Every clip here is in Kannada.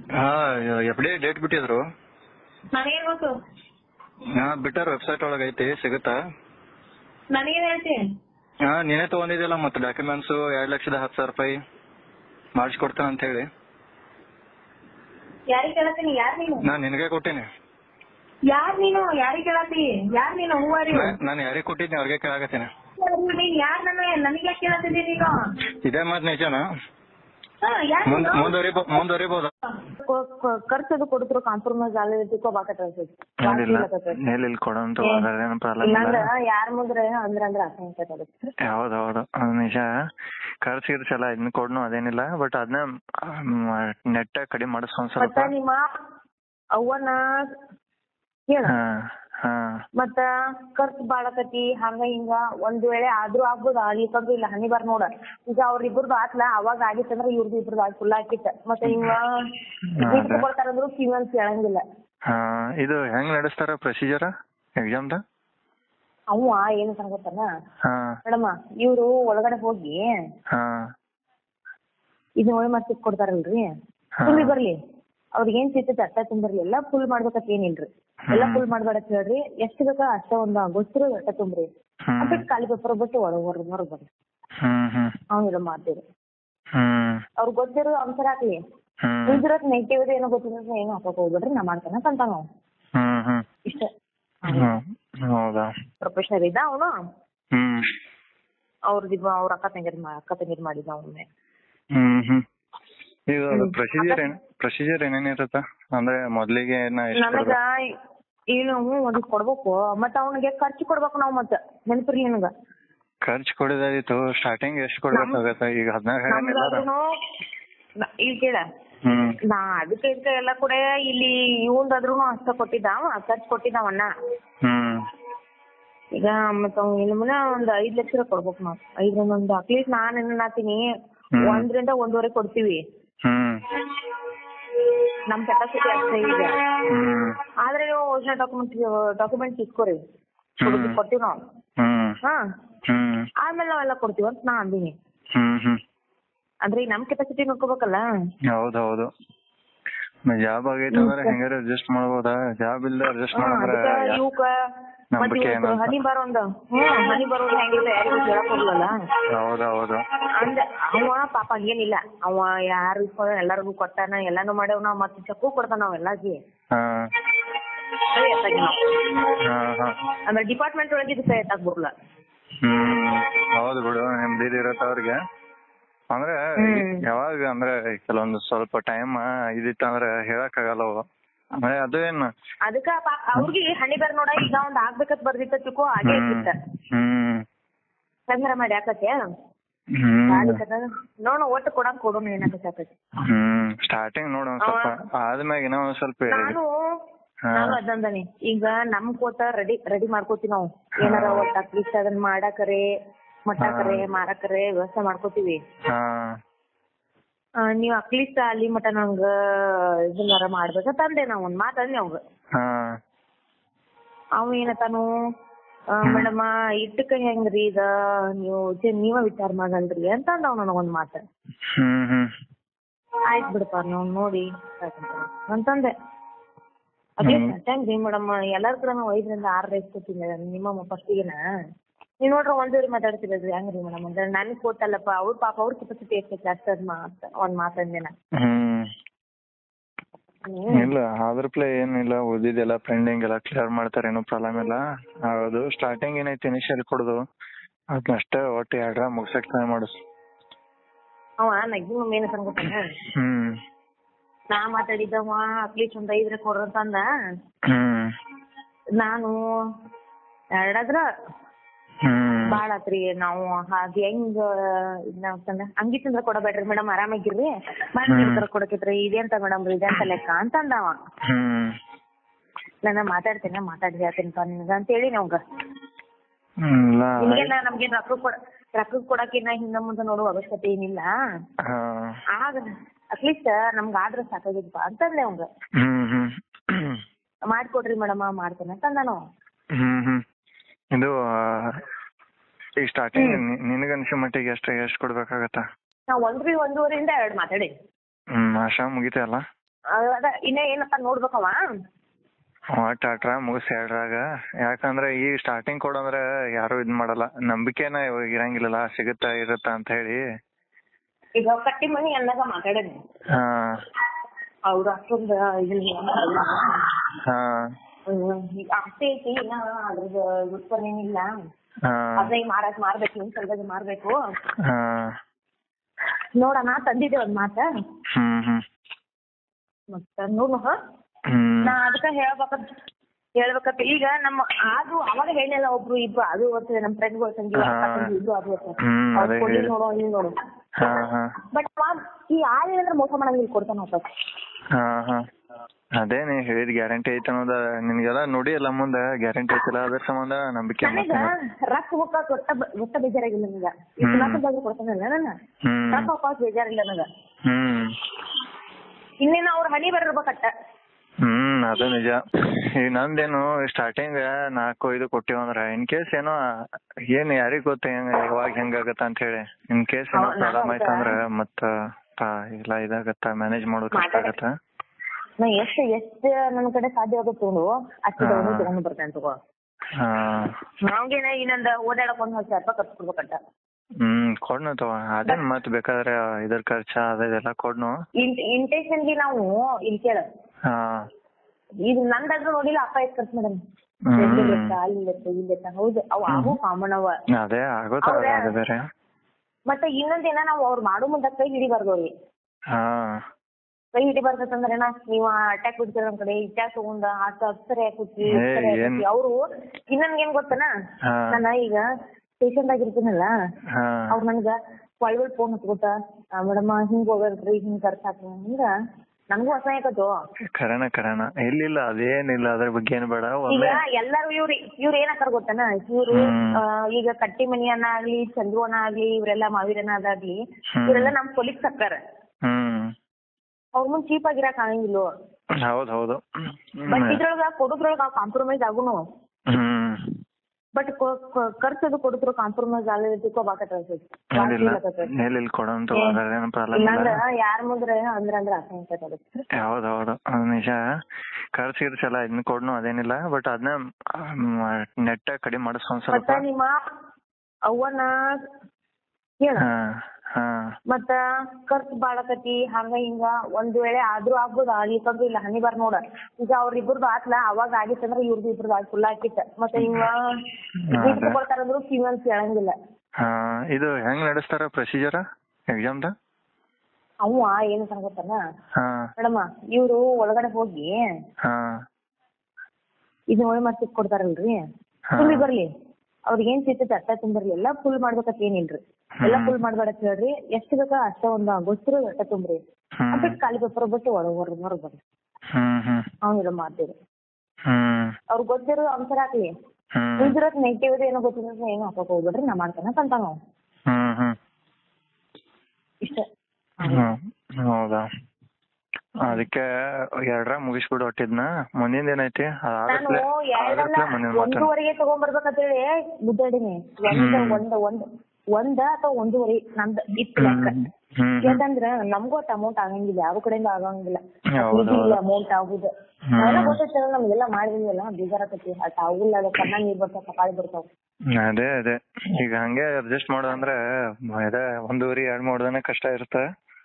ಹಾ ಎಫ್ ಡಿ ಡೇಟ್ ಬಿಟ್ಟಿದ್ರು ನನಗೇನ್ ಗೊತ್ತು ಹಾ ಬಿಟ್ಟಾರ ವೆಬ್ಸೈಟ್ ಒಳಗ್ ಐತಿ ಸಿಗುತ್ತಾ ನನಗೇನ್ ಹೇಳ್ತಿ ಹಾ ನೀನೇ ತಗೊಂಡಿದ್ಯಲ್ಲ ಮತ್ತೆ ಡಾಕ್ಯುಮೆಂಟ್ಸ್ ಎರಡ್ ಲಕ್ಷದ ಹತ್ತು ಸಾವಿರ ರೂಪಾಯಿ ಮಾಡಿಸ್ಕೊಡ್ತೇನೆ ಅಂತ ಹೇಳಿ ಯಾರಿಗ್ ಕೇಳತ್ತೀನಿ ಯಾರ್ ನೀನು ನಾ ನಿನಗೆ ಕೊಟ್ಟಿನಿ ಯಾರ್ ನೀನು ಯಾರಿಗ್ ಕೇಳತ್ತಿ ಯಾರ್ ನೀನು ಹೂವಾರಿ ನಾನು ಯಾರಿಗೆ ಕೊಟ್ಟಿದ್ನಿ ಅವ್ರಿಗೆ ಕೇಳಾಕತ್ತೀನಿ ನೀನ್ ಯಾರ್ ನನ್ನ ನನಗೆ ಕೇಳತ್ತಿದ್ದಿ ನೀನು ಇದೇ ಮಾತು ನಿಜನಾ ಹಾ, ಯಾರ್ ಮುಂದ್ ನೀನು? ಮುಂದುವರಿಬೋ ಮುಂದುವರಿಬೋದಾ ಖರ್ಚು ಅದು ಕೊಡಿದ್ರು ಕಾಂಪ್ರಮೈಸ್ ಆಗಲಿ ತಿಳ್ಕೊಬಾಕತ್ತ ಇಲ್ಲ ಇಲ್ಲ ಇಲ್ಲಿ ಕೊಡೋಂತ ಏನು ಪ್ರಾಬ್ಲಮ್ ಇಲ್ಲಾಂದ್ರ ಇಲ್ಲ ಯಾರ್ ಮುಂದ್ರೆ ಅಂದ್ರ ಅಂದ್ರ ಅಸಂಖ್ಯ ಆಗುತ್ತೆ ಹೌದು ಹೌದು ಅದು ನಿಜ ಖರ್ಚು ಗಿರ್ಚಲ್ಲ ಇದನ್ನ ಕೊಡ್ನು ಅದೇನಿಲ್ಲ ಬಟ್ ಅದನ್ನ ನೆಟ್ಟ ಕಡಿಮೆ ಮಾಡಿಸ್ಕೊಂಡ್ ಮತ್ತ ಸ್ವಲ್ಪ ನಿಮ್ಮ ಅವ್ವನ ಹೇಳ ಹಾ ಹಾ ಮತ್ತ ಖರ್ಚು ಬಾಳಕತಿ ಹಂಗ ಹಿಂಗ ಒಂದ್ ವೇಳೆ ಆದ್ರೂ ಆಗ್ಬೋದು ಆಗ್ಲಿಕ್ಕಂದ್ರೂ ಇಲ್ಲ ಹನಿ ಬಾರ್ ನೋಡ ಈಗ ಅವ್ರಿಬ್ರದ್ದು ಆತ್ಲ ಅವಾಗ ಆಗಿತ್ತಂದ್ರ ಇವ್ರದ್ದು ಇಬ್ರದ್ದು ಆಗಿ ಫುಲ್ ಆಗಿತ್ತ ಮತ್ತೆ ಹಿಂಗ ಕೊಡ್ತಾರಂದ್ರು ಕಿವನ್ಸ್ ಹೇಳಂಗಿಲ್ಲ ಹಾ ಇದು ಹೆಂಗ್ ನಡೆಸ್ತಾರ ಪ್ರೊಸೀಜರ್ ಎಕ್ಸಾಮ್ದ ಅವ ಏನ್ ಗೊತ್ತಾನ ಹಾ ಮೇಡಮ್ ಇವ್ರು ಒಳಗಡೆ ಹೋಗಿ ಹಾ ಇದು ನೋಡಿ ಮತ್ತೆ ಕೊಡ್ತಾರಲ್ರಿ ಹಾ. ತುಂಬಿ ಬರ್ಲಿ ಅವ್ರಿಗೆ ಏನ್ ಸಿಗ್ತೈತೆ ಅಷ್ಟ ತುಂಬಿರ್ಲಿ ಎಲ್ಲಾ ಫುಲ್ ಮಾಡ್ಬೇಕಂತ ಏನಿಲ್ರಿ ಎಲ್ಲಾ ಫುಲ್ ಮಾಡ್ಬೇಡ ಅಂತ ಹೇಳ್ರಿ ಎಷ್ಟ್ ಬೇಕ ಅಷ್ಟ ಒಂದ್ ಗೊತ್ತಿರೋ ಅಷ್ಟ ತುಂಬ್ರಿ ಹ್ಮ್ ಬಿಟ್ಟು ಖಾಲಿ ಪೇಪರ್ ಬಿಟ್ಟು ಒಳಗ್ ಹೊರಗ್ ಹೊರಗ್ ಬರ್ರಿ ಹ್ಮ್ ಹ್ಮ್ ಅವ್ನಿಲ್ಲ ಮಾಡ್ತೀರಿ ಹ್ಮ್ ಅವ್ರಿಗೆ ಗೊತ್ತಿರೋ ಅಂಶ ಹಾಕ್ಲಿ ಹ್ಮ್ ಉಳಿದಿರೋದ್ ನೆಗೆಟಿವ್ ಏನೋ ಗೊತ್ತಿಲ್ಲ ಏನೋ ಹಾಕಕ್ ಹೋಗ್ಬೇಡ್ರಿ ನಾ ಮಾಡ್ತಾನೆ ಅಂತ ನಾವು ಹ್ಮ್ ಹ್ಮ್ ಇಷ್ಟ ಹ್ಮ್ ಹೌದಾ ಪ್ರೊಫೆಷನಲ್ ಇದ್ದ ಅವನು ಹ್ಮ್ ಅವ್ರದ್ದು ಅವ್ರ ಅಕ್ಕ ತಂಗಿರ್ ಅಕ್ಕ ತಂಗಿರ್ ಮಾಡಿದ್ದ ಅವನೇ ಹ್ಮ್ ಹ್ಮ್ ಇದು ಹ್ಮ್. ಪ್ರೊಸೀಜರ್ ಏನ್ ಪ್ರೊಸೀಜರ್ ಏನೇನಿರುತ್ತ ಅಂದ್ರೆ ಮೊದ್ಲಿಗೆ ನಾ ಎಷ್ಟು ನನಗ ಏನು ಒಂದ್ ಕೊಡ್ಬೇಕು ಮತ್ತ ಅವನಿಗೆ ಖರ್ಚು ಕೊಡ್ಬೇಕು ನಾವ್ ಮತ್ತ ನೆನಪಿರ್ಲಿ ನಿನಗ ಖರ್ಚು ಕೊಡೋದಾಯ್ತು ಸ್ಟಾರ್ಟಿಂಗ್ ಎಷ್ಟು ಕೊಡ್ಬೇಕಾಗತ್ತ ಈಗ ಹದಿನಾರು ನಮ್ಗಾದ್ರೂ ಈಗ ಕೇಳ ಹ್ಮ್ ನಾ ಅದಕ್ಕೆ ಇದಕ್ಕೆ ಎಲ್ಲ ಕೂಡ ಇಲ್ಲಿ ಇವಂದಾದ್ರೂ ಅಷ್ಟ ಕೊಟ್ಟಿದ್ದ ಅವ ಖರ್ಚು ಕೊಟ್ಟಿದ್ದವನ್ನ ಹ್ಮ್ ಈಗ ಮತ್ತ ಅವ್ನ್ ಇನ್ನು ಮುನ್ನ ಒಂದ್ ಐದ್ ಲಕ್ಷ ಕೊಡ್ಬೇಕು ನಾವ್ ಐದ್ರಿಂದ ಒಂದ್ ಅಟ್ಲೀಸ್ಟ್ ನಾನ್ ಏನಾತೀನಿ ಹ್ಮ್. ಒಂದ್ರಿಂದ ಒಂದೂವರೆ ಕೊಡ್ತೀವಿ ಹ್ಮ್ ನಮ್ ಕೆಪಾಸಿಟಿ ಅಷ್ಟೇ ಈಗ ಹ್ಮ್ ಆದ್ರೆ ನೀವು ಒರಿಜಿನಲ್ ಡಾಕ್ಯುಮೆಂಟ್ ಡಾಕ್ಯುಮೆಂಟ್ಸ್ ಇಸ್ಕೊರಿ ಹ್ಮ್. ಕೊಡ್ತೀವಿ ನಾವು ಹ್ಮ್ ಹಾ ಹ್ಮ್ ಆಮೇಲೆ ನಾವೆಲ್ಲ ಕೊಡ್ತೀವಿ ಅಂತ ನಾ ಅಂದಿನಿ ಹ್ಮ್ ಹ್ಮ್ ಅಂದ್ರೆ ಈಗ ನಮ್ ಕೆಪಾಸಿಟಿ ನೋಡ್ಕೋಬೇಕಲ್ಲ ಹೌದ್ ಹೌದು ಜಾಬ್ ಆಗೈತೆ ಅಂದ್ರೆ ಹೆಂಗಾರ ಅಡ್ಜಸ್ಟ್ ಮಾಡ್ಬೋದಾ ಜಾಬ್ ಇಲ್ದ ಅಡ್ಜಸ್ಟ್ ಹ್ಮ್, ಮಾಡಂದ್ರ ಅದಕ್ಕ ಇವಕ್ಕ ಮತ್ತೆ ನಂಬಿಕೆ ಇವತ್ತು ಏನಂತ? ಹನಿ ಬರೋಂದ ಹ್ಮ್ ಹನಿ ಬರೋದು ಹೆಂಗಿಲ್ಲ ಯಾರಿಗೂ ಹೇಳಕ್ ಬರಲ್ಲ ಹೌದ್ ಹೌದು ಅಂದ ಅವ ಪಾಪ ಹಂಗೇನಿಲ್ಲ ಅವ ಯಾರು ಎಲ್ಲಾರ್ಗು ಕೊಟ್ಟಾನ ಎಲ್ಲಾನು ಮಾಡ್ಯಾವ ಮತ್ತೆ ಚಕ್ಕು ಕೊಡ್ತಾನ ಅವ ಎಲ್ಲಾರ್ಗಿ ಹಾ ಕೈ ಎತ್ತಾಗಿ ನಾವ್. ಹಾ ಹಾ ಅಂದ್ರೆ ಡಿಪಾರ್ಟ್ಮೆಂಟ್ ಒಳಗೆ ಇದು ಕೈ ಎತ್ತಾಕ್ ಬರಲ್ಲ ಹ್ಮ್ ಹೌದು ಬಿಡು ನೆಮ್ಮದಿ ಇರತ್ತ ಅವ್ರಿಗೆ ಅಂದ್ರೆ ಹ್ಮ್. ಯಾವಾಗ ಅಂದ್ರೆ ಕೆಲವೊಂದು ಸ್ವಲ್ಪ ಟೈಮ್ ಇದಿತ್ತು ಅಂದ್ರೆ ಹೇಳಕ್ ಆಗಲ್ಲ ಅವು ಅಂದ್ರೆ ಅದು ಏನ್ ಅದಕ್ಕ ಪಾ- ಅವ್ರಿಗೆ ಹನಿ ಬರ್ ನೋಡ ಈಗ ಒಂದ್ ಆಗ್ಬೇಕಂತ ಬರ್ದಿತ್ತ ತಿಳ್ಕೊ ಹಾಗೆ ಹ್ಮ್ ಇರ್ತಿತ್ತ ಹ್ಮ್ ಸಂಗ್ರಹ ಮಾಡಿ ಹಾಕತ್ತೆ ಹ್ಮ್ ನೋಡ ಒಟ್ಟು ಕೊಡಕ್ ಕೊಡೋಣ ಏನಾಗತ್ತೆ ಆಕತಿ ಹ್ಮ್ ಸ್ಟಾರ್ಟಿಂಗ್ ನೋಡು ಒಂದ್ ಸ್ವಲ್ಪ ಆದ್ಮ್ಯಾಗ ಏನೋ ಒಂದ್ ಸ್ವಲ್ಪ ನಾನು ಹಾ. ನಾನು ಅದಂದಾನೆ ಈಗ ನಮ್ ಕೋತ ರೆಡಿ ರೆಡಿ ಮಾಡ್ಕೋತೀವಿ ನಾವು ಏನಾರ ಒಟ್ಟ ಅಟ್ಲೀಸ್ಟ್ ಅದನ್ನ ಮಾಡಾಕರೆ ಮಟ್ಟಾಕರೆ ಮಾರಾಕರೆ ವ್ಯವಸ್ಥೆ ಮಾಡ್ಕೋತೀವಿ ಹಾ ಆ, ನೀವ್ ಅಟ್ಲೀಸ್ಟ್ ಅಲ್ಲಿ ಮಟ ನಂಗ ಇದನ್ನಾರ ಮಾಡ್ಬೇಕಂತ ಅಂದೆ ನಾ ಒಂದ್ ಮಾತ್ ಅಂದೆ ಅವಂಗ ಹಾ ಅವ ಏನತಾನು ಮೇಡಮ್ ಇಟ್ಟಕ ಹೆಂಗ್ರಿ ಇದ ನೀವು ಜ- ನೀವ ವಿಚಾರ ಮಾಡಲ್ರಿ ಅಂತ ಅಂದವ್ ನನಗೊಂದ್ ಮಾತ ಹ್ಮ್ ಹ್ಮ್ ಆಯ್ತ್ ಬಿಡಪ್ಪ ನಾವ್ ನೋಡಿ ಸಾಕಂತ ಅಂತಂದೆ ಅದೇ ಹೆಂಗ್ರಿ ಮೇಡಮ್ ಎಲ್ಲಾರ್ ಕೂಡ ನಾವು ಐದರಿಂದ ಆರರ ಇಸ್ಕೊತೀನಿ ನಿಮ್ಮ ಫಸ್ಟಿಗೆನ ನೀವ್ ನೋಡ್ರ ಒಂದೂವರೆ ಮಾತಾಡ್ತಿರಲ್ರಿ ಹೆಂಗ್ರಿ ಮೇಡಮ್ ಅಂದ್ರೆ ನನ್ಗ್ ಗೊತ್ತಲ್ಲಪ್ಪ ಅವ್ರ ಪಾಪ ಅವ್ರ ಕೆಪಾಸಿಟಿ ಎಷ್ಟೈತಿ ಅಷ್ಟದ್ ಮಾತ್ ಒಂದ್ ಮಾತಂದೆ ನಾ ಹ್ಮ್ ಹ್ಮ್. ಇಲ್ಲ ಅದ್ರ ಪ್ಲೇ ಏನಿಲ್ಲ ಉಳಿದಿದ್ದೆಲ್ಲ ಪೆಂಡಿಂಗ್ ಎಲ್ಲ ಕ್ಲಿಯರ್ ಮಾಡ್ತಾರೆ ಏನೋ ಪ್ರಾಬ್ಲಮ್ ಇಲ್ಲ ಹೌದು ಸ್ಟಾರ್ಟಿಂಗ್ ಏನೈತಿ ಇನಿಷಿಯಲ್ ಕೊಡುದು ಅದನ್ನಷ್ಟೇ ಒಟ್ಟು ಎರಡ್ರ ಮುಗ್ಸಕ್ ಟ್ರೈ ಮಾಡು ಅವ ಮ್ಯಾಕ್ಸಿಮಮ್ ಏನ ಸಂಗತಾನ ಹ್ಮ್ ನಾ ಮಾತಾಡಿದ್ದವ ಅಟ್ಲೀಸ್ಟ್ ಒಂದ್ ಐದ್ರ ಕೊಡ್ರ ಅಂತಂದ ಹ್ಮ್ ನಾನು ಎರಡಾದ್ರ ಹ್ಮ್ ಬಾಳ ಆತ್ರಿ ನಾವು ಅದ್ ಹೆಂಗ್ ಇದ್ನ ಹಂಗಿತ್ತಂದ್ರ ಕೊಡಬೇಡ್ರಿ ಮೇಡಮ್ ಆರಾಮಾಗಿರ್ರಿ ಬಂದ್ ಕೊಡಕೈತ್ರಿ ಇದೆಂತ ಮೇಡಮ್ ಇದೆಂತ ಲೆಕ್ಕ ಅಂತ ಅಂದವ ಹ್ಮ್ ನಾನು ಮಾತಾಡ್ತೇನೆ ಮಾತಾಡಿ ಹೇಳ್ತೀನಿ ನಿನ್ಗ ಅಂತ ಹೇಳಿ ನಾವ್ಗ ಹ್ಮ್, ಇಲ್ಲ ನಿಮ್ಗೆಲ್ಲ ನಮ್ಗೇನ್ ರೊಕ್ಕ ಕೊಡ ರೊಕ್ಕ ಕೊಡಕಿನ್ನ ಹಿಂದ ಮುಂದೆ ನೋಡುವ ಅವಶ್ಯಕತೆ ಏನಿಲ್ಲ ಹಾ ಆಗ ಅಟ್ಲೀಸ್ಟ್ ನಮ್ಗ ಆದ್ರ ಸಾಕಾಗಿದ್ಪ ಅಂತಂದೆ ಅವಂಗ ಹ್ಮ್ ಹ್ಮ್ ಮಾಡ್ಕೊಡ್ರಿ ಮೇಡಮ್ ಮಾಡ್ತೇನೆ ಅಂತ ಅಂದ ನಾವು ಹ್ಮ್ ಹ್ಮ್ ಇದು ಆ, ಈಗ ಸ್ಟಾರ್ಟಿಂಗ್ ನಿನಗ ಅನ್ಸೋ ಮಟ್ಟಿಗೆ ಎಷ್ಟು ಎಷ್ಟು ಕೊಡ್ಬೇಕಾಗತ್ತ ನಾವ್ ಒಂದ್ರಿ ಒಂದೂವರೆಯಿಂದ ಎರಡ್ ಮಾತಾಡಿ ಹ್ಮ್ ಆಶಾ ಮುಗಿತಾ ಅಲ್ಲ ಅದ ಇನ್ನ ಏನಪ್ಪ ನೋಡ್ಬೇಕವ ಒಟ್ಟ ಅಟ್ರ ಮುಗಿಸ್ ಹೇಳ್ರಾಗ ಯಾಕಂದ್ರೆ ಈ ಸ್ಟಾರ್ಟಿಂಗ್ ಕೊಡಂದ್ರೆ ಯಾರು ಇದ್ ಮಾಡಲ್ಲ ನಂಬಿಕೆನ ಇವಾಗ ಇರಂಗಿಲ್ಲಲ್ಲ ಸಿಗುತ್ತಾ ಇರುತ್ತಾ ಅಂತ ಹೇಳಿ ಈಗ ಕಟ್ಟಿ ಮನಿ ಅಂದಾಗ ಮಾತಾಡೇನಿ ಹಾ ಅವ್ರು ಅಷ್ಟೊಂದು ಇದನ್ನ ಹಾ ಈಗ ಆಸ್ತಿ ಐತಿ ಇನ್ನ ಅದ್ರದ್ದು ಉತ್ಪನ್ನೇನಿಲ್ಲ ಹಾ ಅದ ಈಗ ಮಾರಾಕ್ ಮಾರ್ಬೇಕು ನಿಮ್ ಸಲುವಾಗಿ ಮಾರ್ಬೇಕು ಹಾ ನೋಡಣ ತಂದಿದ್ದೆ ಒಂದ್ ಮಾತ ಹ್ಮ್ ಹ್ಮ್ ಮತ್ತ ನೋಡು ಹ ಹ್ಮ್ ನಾ ಅದಕ್ಕ ಹೇಳ್ಬೇಕಂತ ಹೇಳ್ಬೇಕಂತ ಈಗ ನಮ್ಮ ಅದು ಅವಾಗ ಹೇಳಿಲ್ಲ ಒಬ್ರು ಇಬ್ರು ಅದು ಓದ್ತದೆ ನಮ್ಮ ಫ್ರೆಂಡ್ಗಳು ಸಂಜೆ ಹಾ. ಇಬ್ರು ಅದು ಓದ್ತಾರೆ ಹ್ಮ್, ಅವ್ರ್ ಅದೇ ಕೊಡ್ಲಿ ಹೇಳಿ. ನೋಡು ಹಿಂಗ್ ನೋಡು ಹಾ ಹಾ ಬಟ್ ಈ ಯಾರು ಅಂದ್ರೆ ಮೋಸ ಮಾಡಂಗಿಲ್ಲ ಕೊಡ್ತಾನ ವಾಪಸ್ ಹಾ ಹಾ ಅದೇ ನೀ ಹೇಳಿದ್ ಗ್ಯಾರಂಟಿ ಐತೆ ಅನ್ನೋದ ನಿನ್ಗೆಲ್ಲ ನೋಡಿ ಅಲ್ಲ ಮುಂದ ಗ್ಯಾರಂಟಿ ಐತಲ್ಲ ಅದ್ರ ಸಂಬಂಧ ನಂಬಿಕೆ ನನಗ ಮಾಡ್ತೀನಿ ರೊಕ್ಕ ಹೋಗಾಕ ಒಟ್ಟ ಬ- ಒಟ್ಟ ಬೇಜಾರಾಗಿಲ್ಲ ನನಗ ಹ್ಮ್. ಇಪ್ಪತ್ನಾಲ್ಕು ಬಾಗಿ ಕೊಡ್ತಾನಲ್ಲ ನನ್ನ ಹ್ಮ್ ರೊಕ್ಕ ಹೋಗಾಕ ಬೇಜಾರಿಲ್ಲ ನನಗ ಹ್ಮ್ ಇನ್ನೇನು ಅವ್ರ ಹನಿ ಬರಿರ್ಬೇಕಟ್ಟ ಹ್ಮ್ ಅದು ನಿಜ ಈಗ ನಂದೇನು ಸ್ಟಾರ್ಟಿಂಗ್ ನಾಲ್ಕು ಐದು ಕೊಟ್ಟಿವಂದ್ರ ಇನ್ ಕೇಸ್ ಏನೋ ಏನ್ ಯಾರಿಗ್ ಗೊತ್ತ ಹೆಂಗ ಯಾವಾಗ ಹೆಂಗಾಗತ್ತ ಅಂತ ಹೇಳಿ ಇನ್ ಕೇಸ್ ಏನೋ ಹೌದ್ ಪ್ರಾಬ್ಲಮ್ ಹೌದಾ? ಆಯ್ತಂದ್ರ ಮತ್ತ ಪಾ ಇಲ್ಲ ಇದಾಗತ್ತ ಮ್ಯಾನೇಜ್ ಮಾಡೋದ್ ಕಷ್ಟ ಮಾತಾಡ- ಆಗತ್ತ ನಾ ಎಷ್ಟು ಎಷ್ಟು ನನ್ನ ಕಡೆ ಸಾಧ್ಯ ಆಗುತ್ತೆ ನೋಡು ಅಷ್ಟು ಹಾ. ತಗೊಂಡು ತಗೊಂಡು ಬರ್ತೇನೆ ತಗೋ ಹಾ ನಾವ್ಗೇನ ಇನ್ನೊಂದ್ ಓಡಾಡಕ್ ಒಂದ್ ಹತ್ತು ಸಾವಿರ ರೂಪಾಯಿ ಖರ್ಚು ಕೊಡ್ಬೇಕಂತ ಹ್ಮ್ ಕೊಡ್ನು ತಗೋ ಅದೇನ್ ಮತ್ ಬೇಕಾದ್ರೆ ಇದ್ರ ಖರ್ಚ ಅದೆಲ್ಲ ಕೊಡ್ನು ಇಂಟೆನ್ಷನ್ ಬಿ ನಾವು ಇಲ್ಲಿ ಕೇಳ ಹಾ ಇದು ನಂದಾದ್ರೂ ನೋಡಿಲ್ಲ ಅಪ್ಪ ಎಷ್ಟ್ ಖರ್ಚು ಮೇಡಮ್ ಹ್ಮ್. ಅಲ್ಲಿತ್ತ ಇಲ್ಲಿತ್ತ ಹೌದು ಅವ್ ಅವು ಕಾಮನ್ ಅವ ಅದೇ ಆಗೋತ್ತ ಹೌದಾ? ಅದು ಬೇರೆ ಮತ್ತೆ ಇನ್ನೊಂದೇನ ನಾವು ಅವ್ರು ಮಾಡೋ ಮುಂದ ಕೈ ಹಿಡಿಬಾರ್ದು ಅವ್ರಿಗೆ ಹಾ ಕೈ ಹಿಡಿಬಾರ್ದಂದ್ರೆ ನೀವ್ ಅಟ್ಯಾಕ್ ಬಿಡ್ತೀರ ನಮ್ ಕಡೆ ಇಟ್ಯಾಕ್ ತಗೊಂಡ ಆತ ಅಪ್ಸರೆ ಹಾಕುತ್ತಿ ಏ, ಏನ್? ಅವ್ರು ಇನ್ನೊಂದ್ ಏನ್ ಗೊತ್ತನ ಹಾ. ನಾನ ಈಗ ಪೇಷಂಟ್ ಆಗಿರ್ತೀನಲ್ಲ ಹಾ ಅವ್ರ ನನ್ಗ ಒಳ್ ಫೋನ್ ಹಚ್ಕೊತ ಮೇಡಮ್ ಹಿಂಗ್ ಹೋಗ್ಬೇಡ್ರಿ ಹಿಂಗ್ ಖರ್ಚ್ ಹಾಕ್ರಿ ಹಿಂಗ ನನ್ಗೂ ಅಸಹ್ಯ ಆಕತ್ತು ಕರೆನ ಕರೆನ ಇಲ್ಲಿಲ್ಲ ಅದೇನಿಲ್ಲ ಅದ್ರ ಬಗ್ಗೆ ಏನ್ ಬೇಡ ಈಗ ಒಮ್ಮೆ ಎಲ್ಲಾರು ಇವ್ರು ಇವ್ರು ಏನಾಕಾರ ಗೊತ್ತನ ಇವ್ರು ಹ್ಮ್. ಆ, ಈಗ ಕಟ್ಟಿ ಮನಿಯನ್ನ ಆಗ್ಲಿ ಚಂದ್ರುವನ ಆಗ್ಲಿ ಇವ್ರೆಲ್ಲ ಮಾವೀರನ ಅದಾಗ್ಲಿ ಹ್ಮ್. ಇವರೆಲ್ಲ ನಮ್ ಕೊಲಿಕ್ಸ್ ಹಾಕ್ತಾರ ಹ್ಮ್ ಅವ್ರ ಮುಂದ್ ಚೀಪ್ ಆಗಿರಕ್ ಆಗಂಗಿಲ್ಲ ಹೌದ್ ಹೌದು ಬಟ್ ಇದ್ರೊಳಗ ಕೊಡೋದ್ರೊಳಗ ಕಾಂಪ್ರಮೈಸ್ ಆಗುನು ಹ್ಮ್ ಬಟ್ ಖರ್ಚದು ಕೊಡಿದ್ರು ಕಾಂಪ್ರಮೈಸ್ ಆಗಲಿ ತಿಳ್ಕೊಬಾಕತ್ತ ಇಲ್ಲ ಇಲ್ಲಿ ಕೊಡಂತ ಅದೇನು ಪ್ರಾಬ್ಲಮ್ ಇಲ್ಲಾಂದ್ರ ಇಲ್ಲ ಯಾರ ಮುಂದ್ರ ಅಂದ್ರ ಅಂದ್ರ ಅಸಹ್ಯ ಆಗುತ್ತೆ ಹೌದ್ ಹೌದು ಅದು ನಿಜ ಖರ್ಚು ಗಿರ್ಚ್ ಎಲ್ಲ ಇದನ್ನ ಕೊಡ್ನು ಅದೇನಿಲ್ಲ ಬಟ್ ಅದನ್ನ ನೆಟ್ ಕಡಿಮೆ ಮಾಡಿಸ್ಕೊಂಡ್ ಸ್ವಲ್ಪ ಮತ್ತ ನಿಮ್ಮ ಅವ್ವನ ಹೇಳ ಹಾ ಹಾ ಮತ್ತ ಖರ್ಚು ಬಾಳಕತಿ ಹಂಗ ಹಿಂಗ ಒಂದ್ ವೇಳೆ ಆದ್ರೂ ಆಗ್ಬೋದು ಆಗ್ಲಿಕ್ಕಂದ್ರೂ ಇಲ್ಲ ಹನಿ ಬಾರ್ ನೋಡ ಈಗ ಅವ್ರಿಬ್ರದ್ದು ಆತ್ಲ ಅವಾಗ ಆಗಿತ್ತಂದ್ರ ಇವ್ರದ್ದು ಇಬ್ರದ್ದು ಆಗಿ ಫುಲ್ ಆಗಿತ್ತ ಮತ್ತೆ ಹಿಂಗ ತಗೊಳ್ತಾರಂದ್ರು ಫೀಮೇಲ್ಸ್ ಹೇಳಂಗಿಲ್ಲ ಹಾ ಇದು ಹೆಂಗ್ ನಡೆಸ್ತಾರ ಪ್ರೊಸೀಜರ್ ಎಕ್ಸಾಮ್ದ ಅವ್ವ ಏನ್ ಗೊತ್ತಾನ ಹಾ ಮೇಡಮ್ ಇವ್ರು ಒಳಗಡೆ ಹೋಗಿ ಹಾ ಇದು ನೋಡಿ ಮತ್ತೆ ಕೊಡ್ತಾರಲ್ರಿ ಹಾ. ಫುಲ್ ಬರ್ಲಿ ಅವ್ರಿಗೆ ಏನ್ ಸಿಗ್ತೈತಿ ಅಷ್ಟ ತುಂಬಿರ್ಲಿ ಎಲ್ಲಾ ಫುಲ್ ಮಾಡ್ಬೇಕಂತ ಏನಿಲ್ರಿ ಎಲ್ಲಾ ಫುಲ್ ಮಾಡ್ಬೇಡ ಅಂತ ಹೇಳ್ರಿ ಎಷ್ಟ್ ಬೇಕ ಅಷ್ಟ ಒಂದ್ ಗೊತ್ತಿರೋ ಅಷ್ಟ ತುಂಬ್ರಿ ಹ್ಮ್ ಅದಕ್ಕೆ ಖಾಲಿ ಪೇಪರ್ ಬಿಟ್ಟು ಒಳಗ್ ಹೊರಗ್ ಹೊರಗ್ ಬರ್ರಿ ಹ್ಮ್ ಹ್ಮ್ ಅವ್ನಿಲ್ಲ ಮಾಡ್ತೀರಿ ಹ್ಮ್ ಅವ್ರಿಗೆ ಗೊತ್ತಿರೋ ಅಂತರ ಹಾಕ್ಲಿ ಹ್ಮ್ ಉಳಿದಿರೋದ್ ನೆಗೆಟಿವ್ ಏನೋ ಗೊತ್ತಿರೋ ಏನೋ ಹಾಕಕ್ ಹೋಗ್ಬೇಡ್ರಿ ನಾ ಮಾಡ್ತಾನ ಕಂತಾನ ನಾವು ಹ್ಮ್ ಹ್ಮ್ ಇಷ್ಟ ಹ್ಮ್ ಹೌದಾ ಅದಕ್ಕೆ ಎರಡ್ರ ಮುಗಿಸ್ಬಿಡು ಒಟ್ಟಿದ್ನ ಮುಂದಿನ ಏನೈತಿ ನಾನು ಅದಾಗತ್ಲೆ ಎರಡಲ್ಲ ಆಗತ್ಲೆ ಮುಂದಿನ ಮಾತಾಡ ಒಂದೂವರೆಗೆ ತಗೊಂಡ್ಬರ್ಬೇಕಂತ ಹೇಳಿ ಗುದ್ದಾಡಿನಿ ಒಂದ್ ಒಂದ್ ಒಂದ್ ಒಂದ ಅಥವಾ ಒಂದೂವರೆ ನಮ್ದು ಇತ್ತು ಲೆಕ್ಕ ಹ್ಮ್ ಯಾಕಂದ್ರ ನಮ್ಗೂ ಅಷ್ಟ್ ಅಮೌಂಟ್ ಆಗಂಗಿಲ್ಲ ಯಾವ ಕಡೆಯಿಂದ ಆಗಂಗಿಲ್ಲ ಹೌದು, ಹೌದು. ಅಮೌಂಟ್ ಆಗುದು ಹ್ಮ್. ನಾವೆಲ್ಲ ಗೊತ್ತೈತಲ್ಲ ನಮ್ಗೆಲ್ಲ ಮಾಡಿದ್ವಲ್ಲ ಬೇಜಾರಾಕತಿ ಅಷ್ಟ್ ಆಗುಲ್ಲ ಅದ ಕಣ್ಣ ನೀರ್ ಬರ್ತಾವ ಕಪಾಳಿ ಬರ್ತಾವ ಅದೇ ಅದೇ ಈಗ ಹಂಗೆ ಅಡ್ಜಸ್ಟ್ ಮಾಡೋದಂದ್ರೆ ಅದೇ ಒಂದೂವರೆ ಎರಡ್ ಮೂರ್ ಕಷ್ಟ ಇರುತ್ತೆ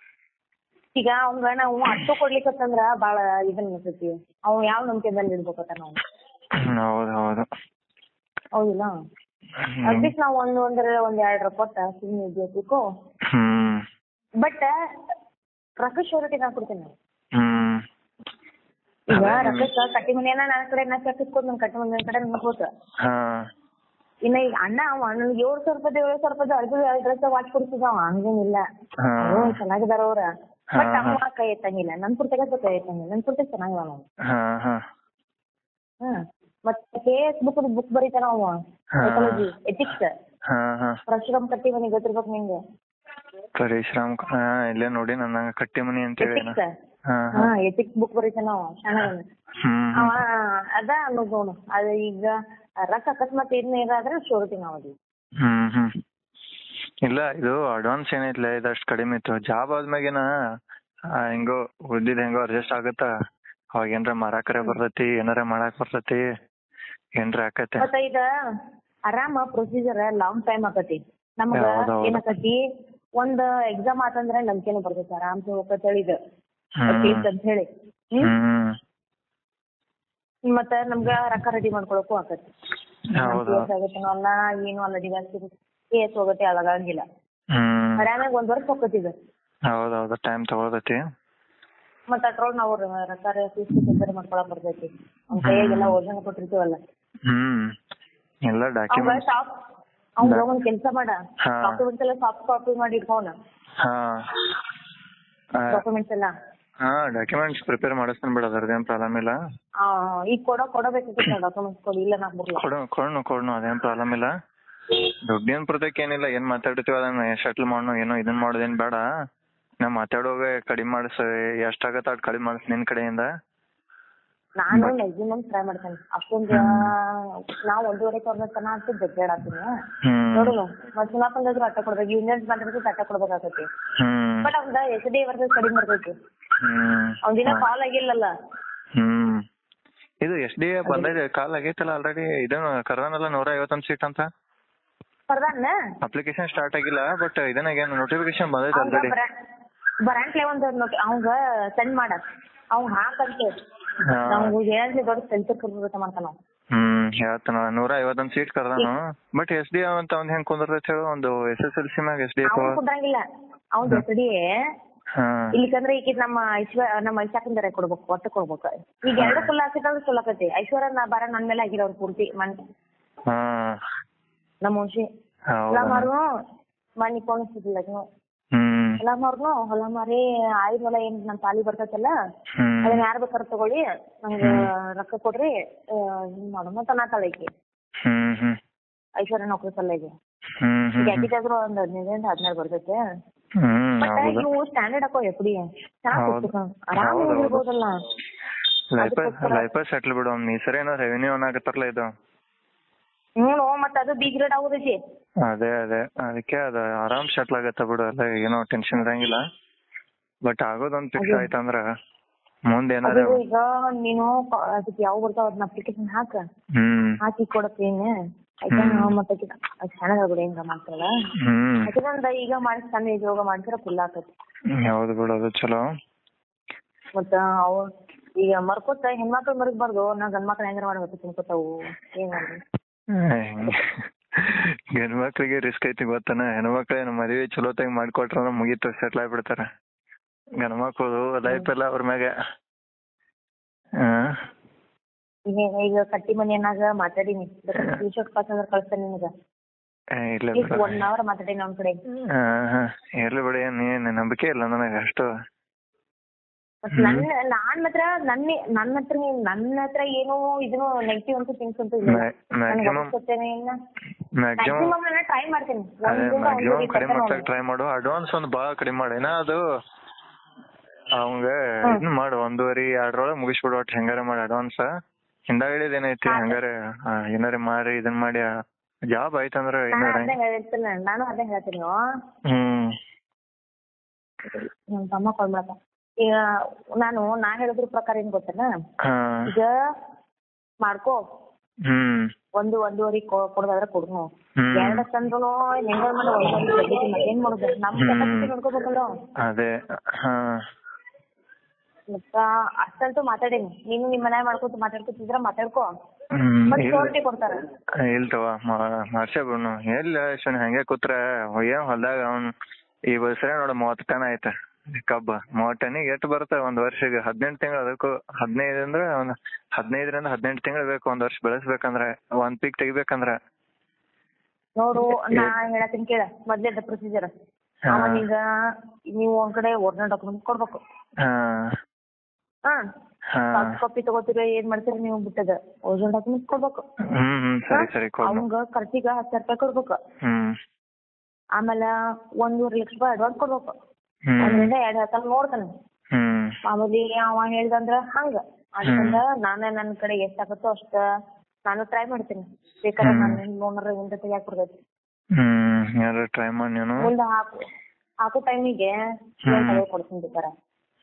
ಈಗ ಅವಂಗ ನಾವು ಅಷ್ಟು ಕೊಡ್ಲಿಕ್ಕತ್ತಂದ್ರ ಬಾಳ ಇದನ್ ಅನ್ಸತಿ ಅವ್ ಯಾವ ನಂಬಿಕೆದಲ್ಲಿ ಇಡ್ಬೇಕತ್ತ ನಾವು ಹೌದು ಹೌದು ಹೌದಿಲ್ಲ ಹ್ಮ್. ಅಟ್ಲೀಸ್ಟ್ ನಾವ್ ಒಂದ್ ಒಂದ್ರ ಒಂದ್ ಎರಡ್ ಕೊಟ್ಟ ಸುಮ್ನೆ ಇದ್ಬೇಕು ಹ್ಮ್ ಬಟ್ ರೊಕ್ಕ ಶೂರಿಟಿ ನಾ ಕೊಡ್ತೇನೆ ನಾನು. ಹ್ಮ್ ಈಗ ಅದೇ ರೊಕ್ಕ ಕಟ್ಟಿ ಮನೆಯನ್ನ ನನ್ನ ಕಡೆ ನಾ ಕಟ್ಟಿಸ್ಕೊಂಡ್ ನನ್ ಕಟ್ಟಿ ಮನೆ ಕಡೆ ನನ್ ಹೋತ ಹಾ ಇನ್ನ ಈಗ ಅಣ್ಣ ಅವ ನನ್ಗೆ ಏಳ್ ಸಾವಿರ ರೂಪಾಯಿ ಏಳ್ ಸಾವಿರ ರೂಪಾಯಿ ಅರ್ಬಿ ಡ್ರೆಸ್ ವಾಚ್ ಕೊಡ್ತಿದ್ದ ಅವ ಹಂಗೇನಿಲ್ಲ ಹಾ ಅವ್ರು ಚೆನ್ನಾಗಿದಾರ ಅವ್ರ ಹಾ, ಬಟ್ ಅಮ್ಮ ಹಾ. ಕೈ ಎತ್ತಂಗಿಲ್ಲ ನನ್ ಪುರ್ತಕ ಕೈ ಎತ್ತಂಗಿಲ್ಲ ನನ್ ಪುರ್ತಕ ಚೆನ್ನಾಗಿಲ್ಲ ನಾವು ಹಾ ಹಾ ಹ್ಮ್ ಮತ್ತೆ ಕೆ ಎಸ್ ಬುಕ್ ಬುಕ್ ಬರೀತಾನ ಅವ ಹಾ. ಸೈಕಾಲಜಿ ಎಥಿಕ್ಸ್ ಹಾ ಹಾ ಪರಶುರಾಮ್ ಕಟ್ಟಿ ಮನೆ ಗೊತ್ತಿರ್ಬೇಕು ನಿಂಗೆ ಪರಿಶ್ರಮ ಹಾ ಇಲ್ಲೇ ನೋಡಿ ನನ್ನ ಕಟ್ಟಿ ಮನಿ ಅಂತ ಹೇಳಿ ಎಥಿಕ್ಸ್ ಹಾ ಹಾ ಹಾ ಎಥಿಕ್ಸ್ ಬುಕ್ ಬರೀತಾನ ಅವ ಚೆನ್ನಾಗಿ ಹ್ಮ್ ಅವ ಅದ ಅನ್ನೋದು ನೋಡು ಅದು ಈಗ ರೊಕ್ಕ ಅಕಸ್ಮಾತ್ ಏನ್ ಇದಾದ್ರೆ ಶೋರಿಟಿ ನಾವದಿ ಹ್ಮ್ ಹ್ಮ್ ಇಲ್ಲ ಇದು ಅಡ್ವಾನ್ಸ್ ಏನೈತ್ಲೆ ಇದಷ್ಟು ಕಡಿಮೆ ಇತ್ತು ಜಾಬ್ ಆದ್ಮ್ಯಾಗೇನ ಆ, ಹೆಂಗೋ ಉಳ್ದಿದ್ ಹೆಂಗೋ ಅಡ್ಜಸ್ಟ್ ಆಗತ್ತ ಅವಾಗ ಏನ್ರ ಮಾರಾಕರೆ ಬರ್ತೈತಿ ಏನಾರ ಮಾಡಾಕ್ ಬರ್ತೈತಿ ಏನ್ರ ಆಕತೆ ಮತ್ತ ಇದ ಆರಾಮ ಪ್ರೊಸೀಜರ್ ಲಾಂಗ್ ಟೈಮ್ ಆಕತಿ ನಮಗ ಹೌದ್ ಹೌದ್. ಏನಾಕತಿ ಒಂದ್ ಎಕ್ಸಾಮ್ ಆತಂದ್ರ ನಂಬಿಕೆನೂ ಬರ್ತೈತಿ ಆರಾಮ್ಸೆ ಹೋಗತ್ ಹೇಳಿದ ಹ್ಮ್ ಅಂತ ಹೇಳಿ ಹ್ಮ್ ಹ್ಮ್ ಮತ್ತ ನಮ್ಗ ರೊಕ್ಕ ರೆಡಿ ಮಾಡ್ಕೊಳಕ್ಕೂ ಆಕತಿ ಹೌದು ಆಗತ್ತೇನೋ ಅಲ್ಲ ಏನು ಅಲ್ಲ ಡಿವೈಸ್ ಕೇಸ್ ಹೋಗತ್ತೆ ಅಳಗಂಗಿಲ್ಲ ಹ್ಮ್ ಆರಾಮಾಗಿ ಒಂದ್ ವರ್ಷ ಹೋಗತಿ ಇದು ಹೌದೌದು ಟೈಮ್ ತಗೊಳ್ತೈತಿ ಮತ್ತ ಅದ್ರೊಳಗ್ ನಾವು ರೊಕ್ಕ ಫೀಸ್ ಮಾಡ್ಕೊಳಕ್ ಬರ್ತೈತಿ ಅವ್ನ ಕೈಯಾಗೆಲ್ಲ ಓಜನ್ ಕೊಟ್ಟಿರ್ತೀವಲ್ಲ ಹ್ಮ್ ಎಲ್ಲ ಅವಾಗ ಡಾಕ್ಯುಮೆಂಟ್ಸ್ ಟಾಪ್ ಅವ್ನ ಒಂದ್ ಕೆಲ್ಸ ಮಾಡ ಹಾ. ಡಾಕ್ಯುಮೆಂಟ್ಸ್ ಎಲ್ಲ ಸಾಫ್ಟ್ ಕಾಪಿ ಮಾಡಿ ಇಟ್ಕೋಣ ಹಾ ಡಾಕ್ಯುಮೆಂಟ್ಸ್ ಎಲ್ಲ ಹಾ ಡಾಕ್ಯುಮೆಂಟ್ಸ್ ಪ್ರಿಪೇರ್ ಮಾಡಿಸ್ತಾನೆ ಬಿಡ ಅದ್ರದ್ದೇನ್ ಪ್ರಾಬ್ಲಮ್ ಇಲ್ಲ ಆ, ಈಗ ಕೊಡೋ ಕೊಡಬೇಕಿತ್ತು ಡಾಕ್ಯುಮೆಂಟ್ಸ್ ಕೊಡಿ ಇಲ್ಲ ನಾ ಬರ್ಲ ಕೊಡು ಕೊಡ್ನು ಕೊಡ್ನು ಅದೇನ್ ಪ್ರಾಬ್ಲಮ್ ಇಲ್ಲ ದುಡ್ಡಿನ ಪ್ರತ್ಯೇಕ ಏನಿಲ್ಲ ಏನ್ ಮಾತಾಡ್ತೀವಿ ಅದನ್ನ ಶಟ್ಲ್ ಮಾಡೋಣ ಏನೋ ಇದನ್ ಮಾಡೋದೇನ್ ಬೇಡ ನಾ ಮಾತಾಡುವಾಗ ಕಡಿಮೆ ಮಾಡಿಸ್ ಎಷ್ಟಾಗತ್ತ ಅಷ್ಟ್ ಕಡಿಮೆ ಮಾಡಿಸ್ ನಿನ್ ಕಡೆಯಿಂದ ನಾನು ಮ್ಯಾಕ್ಸಿಮಮ್ ಟ್ರೈ ಮಾಡ್ತೇನೆ ಅಷ್ಟೊಂದ್ ನಾವ್ ಒಂದೂವರೆ ಸಾವಿರದ ತನ ಅಂತ ಜಗ್ಗಾಡ್ ಆಗ್ತೀನಿ ಹ್ಮ್ ನೋಡು ಮತ್ ಸುನಾಪಂದಾದ್ರು ಅಟ್ಟ ಕೊಡ್ಬೇಕು ಯೂನಿಯನ್ಸ್ ಬಂದ್ರೆ ಅಟ್ಟ ಕೊಡ್ಬೇಕಾಗತ್ತೆ ಹ್ಮ್ ಬಟ್ ಅವ್ನ ಎಸ್ ಡಿ ವರ್ಸಸ್ ಕಡಿಮೆ ಬರ್ತೈತಿ ಹ್ಮ್ ಅವ್ನ ದಿನ ಕಾಲ್ ಆಗಿಲ್ಲಲ್ಲ ಹ್ಮ್ ಇದು ಎಸ್ ಡಿ ಎ ಬಂದೈತೆ ಕಾಲ್ ಆಗೈತಲ್ಲ ಆಲ್ರೆಡಿ ಇದನ್ನು ಕರ್ದಾನಲ್ಲ ನೂರ ಐವತ್ತೊಂದ್ ಸೀಟ್ ಅಂತ ಬರ್ದಾನ ಅಪ್ಲಿಕೇಶನ್ ಸ್ಟಾರ್ಟ್ ಆಗಿಲ್ಲ ಬಟ್ ಇದನ್ನಾಗೇನು ನೋಟಿಫಿಕೇಶನ್ ಬಂದೈತೆ ಅವಂಗ ಆಲ್ರೆಡಿ ಬರಾಂಟ್ಲೆ ಒಂದ್ ನೋಡಿ ಅವಂಗ ಸೆಂಡ್ ಮಾಡ ಅವ್ನ್ ಹಾಕಂತೆ ನಮ್ಗ ಹೇಳಿದ್ರೆ ದೊಡ್ಡ ಕೆಲ್ಸ ಕರ್ಬಿಡ್ತ ಮಾಡ್ತಾನ ಅವ. ಹ್ಮ್ ಹೇಳ್ತಾನ ನೂರ ಐವತ್ತೊಂದ್ ಸೀಟ್ ಕರ್ದಾನು ಬಟ್ ಎಸ್ ಡಿ ಅಂತ ಒಂದ್ ಹೆಂಗ್ ಕುಂದಿರ್ತೈತೆ ಹೇಳು ಒಂದು ಎಸ್ ಎಸ್ ಎಲ್ ಸಿ ಮ್ಯಾಗ ಎಸ್ ಡಿ ಎ ಅವ್ನ್ ಕುಂದ್ರಂಗಿಲ್ಲ ಅವ್ನ್ ಜೊತೆಡಿ ಹಾ ಇಲ್ಲಿಕಂದ್ರೆ ಈಗ ನಮ್ಮ ಐಶ್ವರ್ಯ ನಮ್ಮ ಐಶಾಕಂದರೆ ಕೊಡ್ಬೇಕು ಒಟ್ಟು ಕೊಡ್ಬೇಕು ಈಗ ಎರಡು ಫುಲ್ ಹಾಕಿದ್ರೆ ಸುಲಕತಿ ಐಶ್ವರ್ಯ ನಾ ಬರ ನನ್ ಮೇಲೆ ಆಗಿರೋ ಅವ್ರು ಪೂರ್ತಿ ಮನ್ ಹಾ ನಮ್ಮ ಹುಷಿ ಹೊಲ ಹೌದಾ ಮಾರು ಮನಿ ಪೋಣಿಸ್ತಿದ್ದಿಲ್ಲ ನೀವು ಹ್ಮ್ ಹೊಲ ಮಾರ್ನು ಹೊಲ ಮಾರಿ ಆಯ್ದ ಹೊಲ ಏನ್ ನನ್ ತಾಲಿ ಬರ್ತೈತಲ್ಲ ಹ್ಮ್ ಅದನ್ನ ಯಾರ್ ಬೇಕಾದ್ರೆ ತಗೊಳ್ಳಿ ನಂಗ ರೊಕ್ಕ ಕೊಡ್ರಿ ಆ, ಇದ್ ಮಾಡು ಮತ್ತ ನಾ ತಳಕಿ ಹ್ಮ್ ಹ್ಮ್ ಐಶ್ವರ್ಯ ನೌಕರಿ ಸಲಹೆಗೆ ಹ್ಮ್ ಈಗ ಹ್ಮ್ ಯಾಕಿದ್ದಾದ್ರು ಒಂದ್ ಹದಿನೈದರಿಂದ ಹದಿನಾರು ಬರ್ತೈತೆ ಹ್ಮ್ ಬಟ್ ಹೌದು ಇವು ಸ್ಟ್ಯಾಂಡರ್ಡ್ ಹಾಕೋ ಎಫ್ ಡಿ ಚೆನ್ನಾಗ್ ಹೌದು. ಕೊಡ್ಬೇಕು ಆರಾಮ್ ಹೌದು, ಹೌದು. ಓದಿರ್ಬೋದಲ್ಲ ಲೈಫ್ ಅದಕ್ಕೋಸ್ಕರ- ಲೈಫ್ ಸೆಟ್ಲ್ ಬಿಡು ಈ ಸರಿ ಏನೋ ರೆವೆನ್ಯೂ ಅನ್ನಕತ್ತಾರಲ್ಲ ಇದು ಹ್ಞೂ ಮತ್ತ ಅದು ಬಿ ಗ್ರೇಡ್ ಆಗೋದೈತಿ ಅದೇ ಅದೇ ಅದಕ್ಕೆ ಅದು ಆರಾಮ್ ಸೆಟ್ಲ್ ಆಗತ್ತ ಬಿಡು ಅಲ್ಲ ಏನೋ ಟೆನ್ಷನ್ ಇರಂಗಿಲ್ಲ ಬಟ್ ಆಗೋದೊಂದ್ ಫಿಕ್ಸ್ ಅದೇ. ಆಯ್ತಂದ್ರ ಮುಂದ್ ಏನಾರ ಅದು ಈಗ ನೀನು ಕ- ಅದಕ್ಕೆ ಯಾವ ಬರ್ತಾವ ಅದನ್ನ ಅಪ್ಲಿಕೇಶನ್ ಹಾಕ ಹ್ಮ್ ಹಾಕಿ ಕೊಡತ್ತೀನಿ ಆಯ್ತಾ ನಾವು ಮತ್ತೆ ಚೆನ್ನಾಗ್ ಆಗ್ಬಿಡಿ ಹೆಂಗ ಮಾಡ್ತಾರಲ್ಲ ಹ್ಮ್ ಅದನ್ನೊಂದ ಈಗ ಮಾಡಿ ಸಣ್ಣ ಯೋಗ ಮಾಡಿದ್ರೆ ಫುಲ್ ಆಕತಿ ಹೌದು ಬಿಡು ಅದು ಚಲೋ ಮತ್ತ ಅವ್ ಈಗ ಮರ್ಕೋತ ಹೆಣ್ಮಕ್ಳು ಮರಗ್ಬಾರ್ದು ನಾ ಗಂಡ್ ಮಕ್ಳು ಹೆಂಗಾರ ಮಾಡ್ಬೇಕು ತಿನ್ಕೋತಾವು ಏನ್ ಮಾಡ್ಲಿ ಗಂಡ್ ಮಕ್ಳಿಗೆ ರಿಸ್ಕ್ ಐತಿ ಗೊತ್ತನ ಹೆಣ್ಮಕ್ಳು ಏನ್ ಮದ್ವೆ ಚಲೋತಾಗಿ ಮಾಡ್ಕೊಟ್ರ ಮುಗೀತು ಸೆಟ್ಲ್ ಆಗ್ಬಿಡ್ತಾರ ಗಂಡ್ ಮಕ್ಳು ಲೈಫ್ ಎಲ್ಲ ಅವ್ರ ಮ್ಯಾಗ ಹಾ ಈಗ ಈಗ ಕಟ್ಟಿ ಮನೆಯನ್ನಾಗ ಮಾತಾಡೀನಿ ಟಿ ಶರ್ಟ್ ಪಾಸ್ ಅಂದ್ರೆ ಕಳ್ಸ್ತೇನೆ ನಿನಗ ಏ, ಇಲ್ಲ ಈಗ ಬಿಡು ಒನ್ ಅವರ್ ಮಾತಾಡೀನಿ ಅವ್ನ ಕಡೆ ಹಾ ಹಾ ಇರ್ಲಿ ಬಿಡಿ ನೀನ್ ನಂಬಿಕೆ ಇಲ್ಲ ನನಗೆ ಅಷ್ಟು ಮತ್ತ್ ನನ್ನ ನಾನ್ ಮಾತ್ರ ನನ್ನ ನನ್ನ ಹತ್ರ ನೀನ್- ನನ್ನ ಹತ್ರ ಏನು ಇದನ್ನು ನೆಗೆಟಿವ್ ಅಂತ ಥಿಂಗ್ಸ್ ಅಂತ ಇಲ್ಲ ನನಗೆ ಮ್ಯಾಕ್ಸಿಮಮ್ ಅನ್ಸುತ್ತೇನೆ ಇನ್ನ ಮ್ಯಾಕ್ಸಿಮಮ್ ಮ್ಯಾಕ್ಸಿಮಮ್ ನಾನು ಟ್ರೈ ಮಾಡ್ತೇನೆ ಅದೇ ಒಂದಿಂದ ಮ್ಯಾಕ್ಸಿಮಮ್ ಒಂದೂವರೆ ಕಡಿಮೆ ತನಕ ಮಾಡ್ಸಕ್ ನೋಡು. ಟ್ರೈ ಮಾಡು ಅಡ್ವಾನ್ಸ್ ಒಂದು ಬಾಳ ಕಡಿಮೆ ಮಾಡು ಏನ ಅದು ಅವಂಗ ಇದನ್ ಮಾಡು ಒಂದೂವರೆ ಎರಡರೊಳಗೆ ಮುಗಿಸ್ಬಿಡು ಒಟ್ಟು ಹೆಂಗಾರ ಮಾಡಿ ಅಡ್ವಾನ್ಸ್ ಹಿಂದಾಗಡಿದ್ ಏನೈತಿ ಹಂಗಾರೆ ಆ, ಏನಾರ ಮಾರಿ ಇದನ್ ಮಾಡಿ ಜಾಬ್ ಆಯ್ತಂದ್ರ ನಾನು ಏನಾರ ಅದೇ ಹೇಳ್ತೀನಿ ನಾನು ಅದೇ ಹೇಳ್ತೀನಿ ಹ್ಮ್ ನಮ್ ತಮ್ಮ ಕಾಲ್ ಮಾಡತ್ತ ಈಗ ನಾನು ನಾ ಹೇಳಿದ್ರ ಪ್ರಕಾರ ಏನ್ ಗೊತ್ತೇನ ಹಾ ಈಗ ಮಾಡ್ಕೋ ಹ್ಮ್ ಒಂದು ಒಂದೂವರೆ ಕೊಡೋದಾದ್ರೆ ಕೊಡ್ನು ಹ್ಮ್ ಎರಡ್ ತಂದ್ರು ಹೆಂಗ ಮಾಡಿ ಏನ್ ಮಾಡುದು ನಮ್ ಕೆಪಾಸಿಟಿ ನೋಡ್ಕೋಬೇಕಲ್ಲ ಅದೇ ಹಾ ಮತ್ತ ಅಷ್ಟಂತೂ ಮಾತಾಡೀನಿ ನೀನು ನಿಮ್ ಮನ್ಯಾಗ ಮಾಡ್ಕೊತ ಮಾತಾಡ್ಕೊತಿದ್ರ ಮಾತಾಡ್ಕೋ ಹ್ಮ್ ಮತ್ ಇಲ್ಲ ಶೋರ್ಟಿ ಕೊಡ್ತಾರ ಇಲ್ತವ ಮಾಡ್ಸೇ ಬಿಡ್ನು ಎಲ್ಲ ಶನಿ ಹಂಗೆ ಕೂತ್ರ ಏನ್ ಹೊಲ್ದಾಗ ಅವ್ನ್ ಈ ವರ್ಷ ನೋಡ ಮೂವತ್ತ್ ಟನ್ ಆಯ್ತ ಕಬ್ಬ ಮೂವತ್ತ್ ಟನ್ನಿಗೆ ಎಷ್ಟು ಬರುತ್ತೆ ಒಂದ್ ವರ್ಷಕ್ಕೆ ಹದಿನೆಂಟು ತಿಂಗಳು ಅದಕ್ಕೂ ಹದಿನೈದು ಅಂದ್ರೆ ಒಂದ್ ಹದಿನೈದರಿಂದ ಹದಿನೆಂಟು ತಿಂಗಳು ಬೇಕು ಒಂದ್ ವರ್ಷ ಬೆಳೆಸ್ಬೇಕಂದ್ರ ಒಂದ್ ಪೀಕ್ ತೆಗಿಬೇಕಂದ್ರ ನೋಡು ನಾ ಹೇಳತ್ತೀನಿ ಕೇಳ ಮೊದ್ಲೇದ ಪ್ರೊಸೀಜರ್ ಹಾ. ಅವನೀಗ ನೀವು ಒಂದ್ ಕಡೆ ಒರಿಜಿನಲ್ ಡಾಕ್ಯುಮೆಂಟ್ ಕೊಡ್ಬೇಕು ಹಾ ಹಾ ಹಾ ಸಾಫ್ಟ್ ಕಾಪಿ ತಗೋತೀರ ಏನ್ ಮಾಡ್ತೀರ ನೀವು ಬಿಟ್ಟದ ಒರಿಜಿನಲ್ ಡಾಕ್ಯುಮೆಂಟ್ ಕೊಡ್ಬೇಕು ಹ್ಮ್ ಹ್ಮ್ ಸರಿ ಸರಿ ಕೊಡ್ನು ಅವಂಗ ಖರ್ಚಿಗ ಹತ್ತು ಸಾವಿರ ರೂಪಾಯಿ ಕೊಡ್ಬೇಕು ಹ್ಮ್ ಆಮೇಲೆ ಒಂದೂವರೆ ಲಕ್ಷ ರೂಪಾಯಿ ಅಡ್ವಾನ್ಸ್ ಕೊಡ್ಬೇಕು ಹ್ಮ್ ಒಂದರಿಂದ ಎರಡ್ ಹತ್ತಾನ ನೋಡ್ತಾನೆ ಹ್ಮ್ ಆಮೇಲೆ ಅವ ಹೇಳ್ದಂದ್ರ ಹಂಗ ಅದರಿಂದ ನಾನೇ ನನ್ ಕಡೆ ಎಷ್ಟ್ ಆಗತ್ತೋ ಅಷ್ಟ ನಾನು ಟ್ರೈ ಮಾಡ್ತೀನಿ ಬೇಕಾದ್ರೆ ನಾನು ಲೋನರ್ ಮುಂದೆ ತೆಗಿಯಾಕ ಬರ್ತೈತಿ ಹ್ಮ್ ಯಾರು ಟ್ರೈ ಮಾಡಿ ನೀನು ಮುಂದೆ ಹಾಕು ಹಾಕೋ ಟೈಮಿಗೆ ಲೋನ್ ಕೊಡ್ತೀನಿ ಬೇಕಾರೆ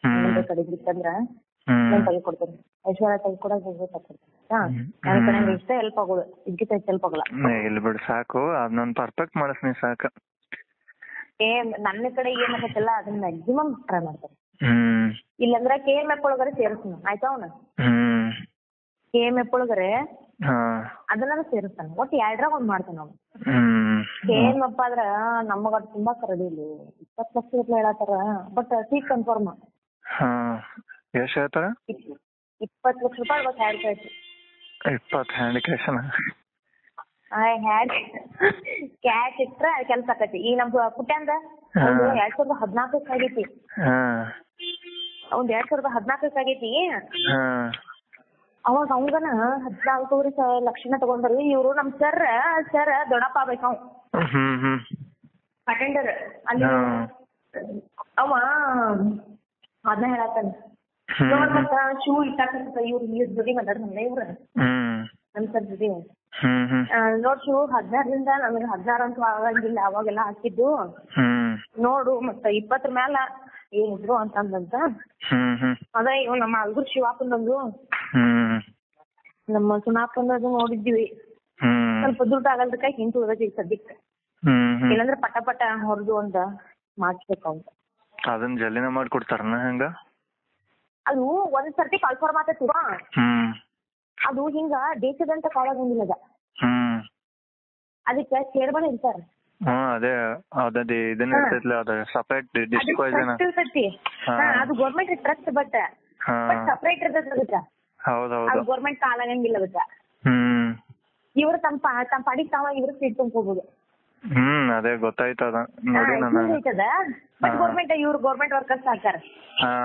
ಹ್ಮ್ ಕಡೆ ಬಿತ್ತಂದ್ರ ಹ್ಮ್ ನಾನು ತೆಗೆದ್ಕೊಡ್ತೇನೆ ಐಶ್ವರ್ಯ ತೆಗೆದ್ಕೊಡಕ್ ಹೋಗ್ಬೇಕಾಗ್ತದೆ ಹಾ ಹ್ಮ್. ನನ್ನ ಕಡೆ ಇಷ್ಟ ಹೆಲ್ಪ್ ಆಗೋದು ಇದಕ್ಕಿಂತ ಹೆಚ್ಚು ಹೆಲ್ಪ್ ಆಗಲ್ಲ ಏ, ಇಲ್ಲ ಬಿಡು ಸಾಕು ಅದನ್ನೊಂದ್ ಪರ್ಫೆಕ್ಟ್ ಮಾಡಿಸ್ನಿ ಸಾಕು ಏ ನನ್ನ ಕಡೆ ಏನಾಗತ್ತಲ್ಲ ಅದನ್ನ ಮ್ಯಾಕ್ಸಿಮಮ್ ಟ್ರೈ ಮಾಡ್ತಾರೆ ಹ್ಮ್ ಇಲ್ಲಂದ್ರ ಕೆ ಎಂ ಎಫ್ ಒಳಗರೆ ಸೇರಿಸ್ತಾನ ಆಯ್ತಾ ಅವನು ಹ್ಮ್ ಕೆ ಎಂ ಎಫ್ ಒಳಗರೆ ಹಾ ಅದನ್ನ ಸೇರಿಸ್ತಾನ ಒಟ್ಟು ಎರಡ್ರಾಗ ಒಂದ್ ಮಾಡ್ತಾನ ಅವ್ನು ಹ್ಮ್ ಕೆ ಎಂ ಎಫ್ ಆದ್ರ ನಮಗ ಅದ್ ತುಂಬಾ ಕರಡಿ ಇಲ್ಲಿ ಇಪ್ಪತ್ ಲಕ್ಷ ಗಟ್ಲೆ ಹೇಳತ್ತಾರ ಬಟ್ ಸೀಟ್ ಕನ್ಫರ್ಮ್ ಹಾ ಎಷ್ಟ್ ಹೇಳ್ತಾರ ಇಪ್ಪತ್ ಲಕ್ಷ ರೂಪಾಯಿ ಇವತ್ತು ಹ್ಯಾಡ್ ಕಳ್ಸಿ ಇಪ್ಪತ್ ಹ್ಯಾಂಡ್ ಕ್ಯಾಶನ ಹ್ಯಾಡ್ ಕ್ಯಾಶ್ ಇಟ್ರ ಕೆಲ್ಸ ಆಕತಿ ಈಗ ನಮ್ ಪುಟ್ಟ್ಯಾಂದ ಅವ್ನ್ದು ಎರಡ್ ಸಾವಿರದ ಹದ್ನಾಲ್ಕಕ್ಕೆ ಆಗೈತಿ ಹಾ ಅವ್ನ್ದು ಎರಡ್ ಸಾವಿರದ ಹದ್ನಾಲ್ಕಕ್ಕೆ ಆಗೈತಿ ಹಾ ಅವಾಗ ಅವಂಗನ ಹದ್ನಾಲ್ಕೂವರೆ ಸಾವಿರ ಲಕ್ಷನ ತಗೊಂಡ್ರು ಇವ್ರು ನಮ್ ಸರ್ ಸರ್ ದೊಡ್ಡಪ್ಪ ಆಗ್ಬೇಕು ಅವ್ ಹ್ಮ್ ಹ್ಮ್ ಅಟೆಂಡರ್ ಅಲ್ಲಿ ಹಾ. ಅವ ಅದನ್ನ ಹೇಳತ್ತಾನ ಹ್ಮ್ ನೋಡ್ ಮತ್ತ ಶೂ ಇಟ್ಟಾಕಂತ ಇವ್ರು ಇವ್ರ ಜೊತೆ ಮಾತಾಡ್ತಾನ ಇವ್ರ ಹ್ಮ್ ನಮ್ ಸರ್ ಜೊತೆ ಹ್ಮ್ ಹ್ಮ್ ಆ, ನೋಡ್ ಶೂ ಹದಿನಾರರಿಂದ ನಮ್ಗೆ ಹದಿನಾರು ಅಂತೂ ಆಗಂಗಿಲ್ಲ ಅವಾಗೆಲ್ಲ ಹಾಕಿದ್ದು ಹ್ಮ್ ನೋಡು ಮತ್ತ ಇಪ್ಪತ್ತರ ಮ್ಯಾಲ ಏನಿದ್ರು ಅಂತಂದಂತ ಹ್ಮ್ ಹ್ಮ್ ಅದ ಇವ್ ನಮ್ಮ ಅಲ್ಗುರ್ ಶಿವಾಪಂದೊಂದು ಹ್ಮ್ ನಮ್ಮ ಸುನಾಪಂದದು ನೋಡಿದ್ವಿ ಹ್ಮ್ ಸ್ವಲ್ಪ ದುಡ್ಡು ಆಗಲ್ದಕ್ಕ ಹಿಂದ್ ಉಳ್ದೈತಿ ಈಗ ಸದ್ಯಕ್ಕೆ ಹ್ಮ್ ಹ್ಮ್ ಇಲ್ಲಾಂದ್ರೆ ಪಟ ಪಟ ಹೊರದು ಒಂದ ಮಾಡ್ಸ್ಬೇಕು ಅಂತ ಅದನ್ನ ಜಲ್ದಿನ ಮಾಡ್ಕೊಡ್ತಾರನ ಹೆಂಗ ಅದು ಒಂದ್ ಸರ್ತಿ ಕನ್ಫರ್ಮ್ ಆತೈತಿವ ಹ್ಮ್ ಅದು ಹಿಂಗ ದೇಶದಂತ ಕಾಲ್ ಆಗಂಗಿಲ್ಲ ಅದ ಹ್ಮ್ ಅದಕ್ಕೆ ಚೇರ್ಮನ್ ಇರ್ತಾರ ಹ್ಮ್ ಅದೇ ಅದದೇ ಇದನ್ನ ಹಾ. ಇರ್ತೈತ್ಲ ಅದ ಸಪರೇಟ್ ಡಿಸ್ಟ್ರಿಕ್ಟ್ ವೈಸ್ ಏನ ಟ್ರಸ್ಟ್ ಇರ್ತೈತಿ ಹಾ. ಹಾ, ಅದು ಗೌರ್ಮೆಂಟ್ ಟ್ರಸ್ಟ್ ಬಟ್ ಹಾ ಬಟ್ ಸಪರೇಟ್ ಇರ್ತೈತಿ ಅದಕ್ಕ ಅದು ಹೌದೌದು ಗೌರ್ಮೆಂಟ್ ಕಾಲ್ ಆಗಂಗಿಲ್ಲ ಅದಕ್ಕ ಹ್ಮ್ ಇವ್ರು ತಮ್ಮ ಪಾ- ತಮ್ಮ ಪಾಡಿಗೆ ತಾವ ಇವ್ರು ಸೀಟ್ ತುಂಬ್ಕೋಬಹುದು ಹ್ಮ್ ಅದೇ ಗೊತ್ತಾಯ್ತು ಅದ ನೋಡಿ ನಾನು ಐತದ ಬಟ್ ಹಾ. ಗೌರ್ಮೆಂಟ್ ಇವ್ರು ಗೌರ್ಮೆಂಟ್ ವರ್ಕರ್ಸ್ ಹಾಕಾರ ಹಾ